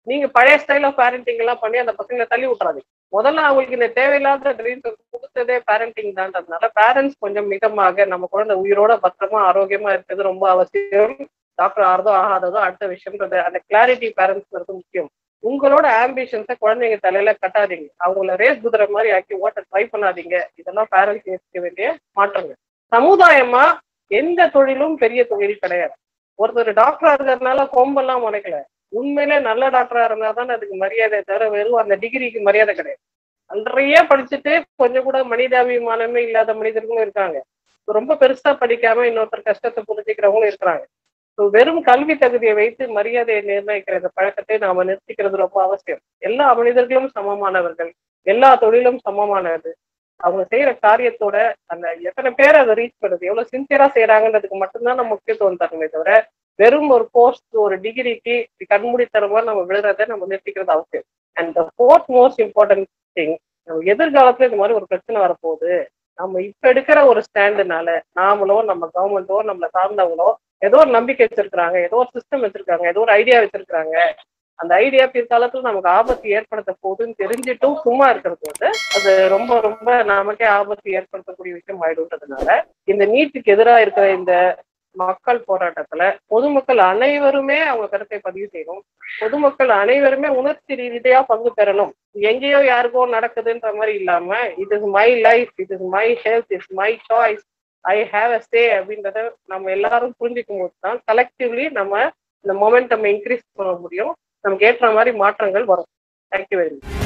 நீங்க பழைய ஸ்டைல் ஆஃப் பேரண்டிங் எல்லாம் பண்ணி அந்த பசங்களை தள்ளி விட்டுறாதீங்க முதல்ல அவங்களுக்கு இந்த தேவையில்லாத ட்ரீம்ஸ் கொடுத்ததே பேரண்டிங் தான்றதுனால பேரண்ட்ஸ் கொஞ்சம் மிதமாக நம்ம குழந்தை உயிரோட பத்திரமா ஆரோக்கியமா இருக்கிறது ரொம்ப அவசியம் டாக்டர் ஆறதோ ஆகாததோ அடுத்த விஷயம்ன்றது அந்த கிளாரிட்டி பேரண்ட்ஸ் முக்கியம் உங்களோட ஆம்பிஷன்ஸை குழந்தைங்க தலையில கட்டாதீங்க அவங்கள ரேஸ் குதிரை மாதிரி ஆக்கி ஓட்ட ட்ரை பண்ணாதீங்க இதெல்லாம் பேரண்ட்ஸ் யோசிக்க வேண்டிய மாற்றங்கள் சமுதாயமா எந்த தொழிலும் பெரிய தொழில் கிடையாது ஒருத்தர் டாக்டரா இருக்கிறதுனால கொம்பெல்லாம் முளைக்கல உண்மையிலே நல்ல டாக்டரா இருந்தா தான் அதுக்கு மரியாதை தவிர வெறும் அந்த டிகிரிக்கு மரியாதை கிடையாது நிறைய படிச்சுட்டு கொஞ்சம் கூட மனிதாபிமானமே இல்லாத மனிதர்களும் இருக்காங்க ரொம்ப பெருசா படிக்காம இன்னொருத்தர் கஷ்டத்தை புரிஞ்சுக்கிறவங்களும் இருக்கிறாங்க ஸோ வெறும் கல்வி தகுதியை வைத்து மரியாதையை நிர்ணயிக்கிற இந்த பழக்கத்தை நாம நிறுத்திக்கிறது ரொம்ப அவசியம் எல்லா மனிதர்களும் சமமானவர்கள் எல்லா தொழிலும் சமமானது அவங்க செய்யற காரியத்தோட அந்த எத்தனை பேர் அதை ரீச் பண்ணுது எவ்வளவு சின்சியரா செய்யறாங்கன்றதுக்கு மட்டும்தான் நம்ம முக்கியத்துவம் தரணுமே தவிர வெறும் ஒரு போஸ்ட் ஒரு டிகிரிக்கு கண்மூடித்தனமா நம்ம விழுறதை நம்ம நிறுத்திக்கிறது அவசியம் and the fourth most important thing நம்ம எதிர்காலத்துல இந்த மாதிரி ஒரு பிரச்சனை வரப்போகுது நம்ம இப்ப எடுக்கிற ஒரு ஸ்டாண்டுனால நாமளோ நம்ம கவர்மெண்டோ நம்மள சார்ந்தவங்களோ ஏதோ ஒரு நம்பிக்கை வச்சிருக்காங்க ஏதோ ஒரு சிஸ்டம் வச்சிருக்காங்க ஏதோ ஒரு ஐடியா வச்சிருக்காங்க அந்த ஐடியா பிற்காலத்துல நமக்கு ஆபத்து ஏற்படுத்த போகுதுன்னு தெரிஞ்சிட்டும் சும்மா இருக்கிறது வந்து அது ரொம்ப ரொம்ப நமக்கே ஆபத்து ஏற்படுத்தக்கூடிய விஷயம் ஆயிடுன்றதுனால இந்த நீட்டுக்கு எதிராக இருக்கிற இந்த மக்கள் போராட்டத்துல பொதுமக்கள் அனைவருமே அவங்க கருத்தை பதிவு செய்யணும் பொதுமக்கள் அனைவருமே உணர்ச்சி ரீதியா பங்கு பெறணும் எங்கேயோ யாருக்கோ நடக்குதுன்ற மாதிரி இல்லாம it is my life it is my health is my choice I have a stay அப்படின்றத நம்ம எல்லாரும் புரிஞ்சுக்கும் போது தான் கலெக்டிவ்லி நம்ம இந்த மொமெண்டம் இன்க்ரீஸ் பண்ண முடியும் நமக்கு ஏற்ற மாதிரி மாற்றங்கள் வரும் தேங்க்யூ வெரி மச்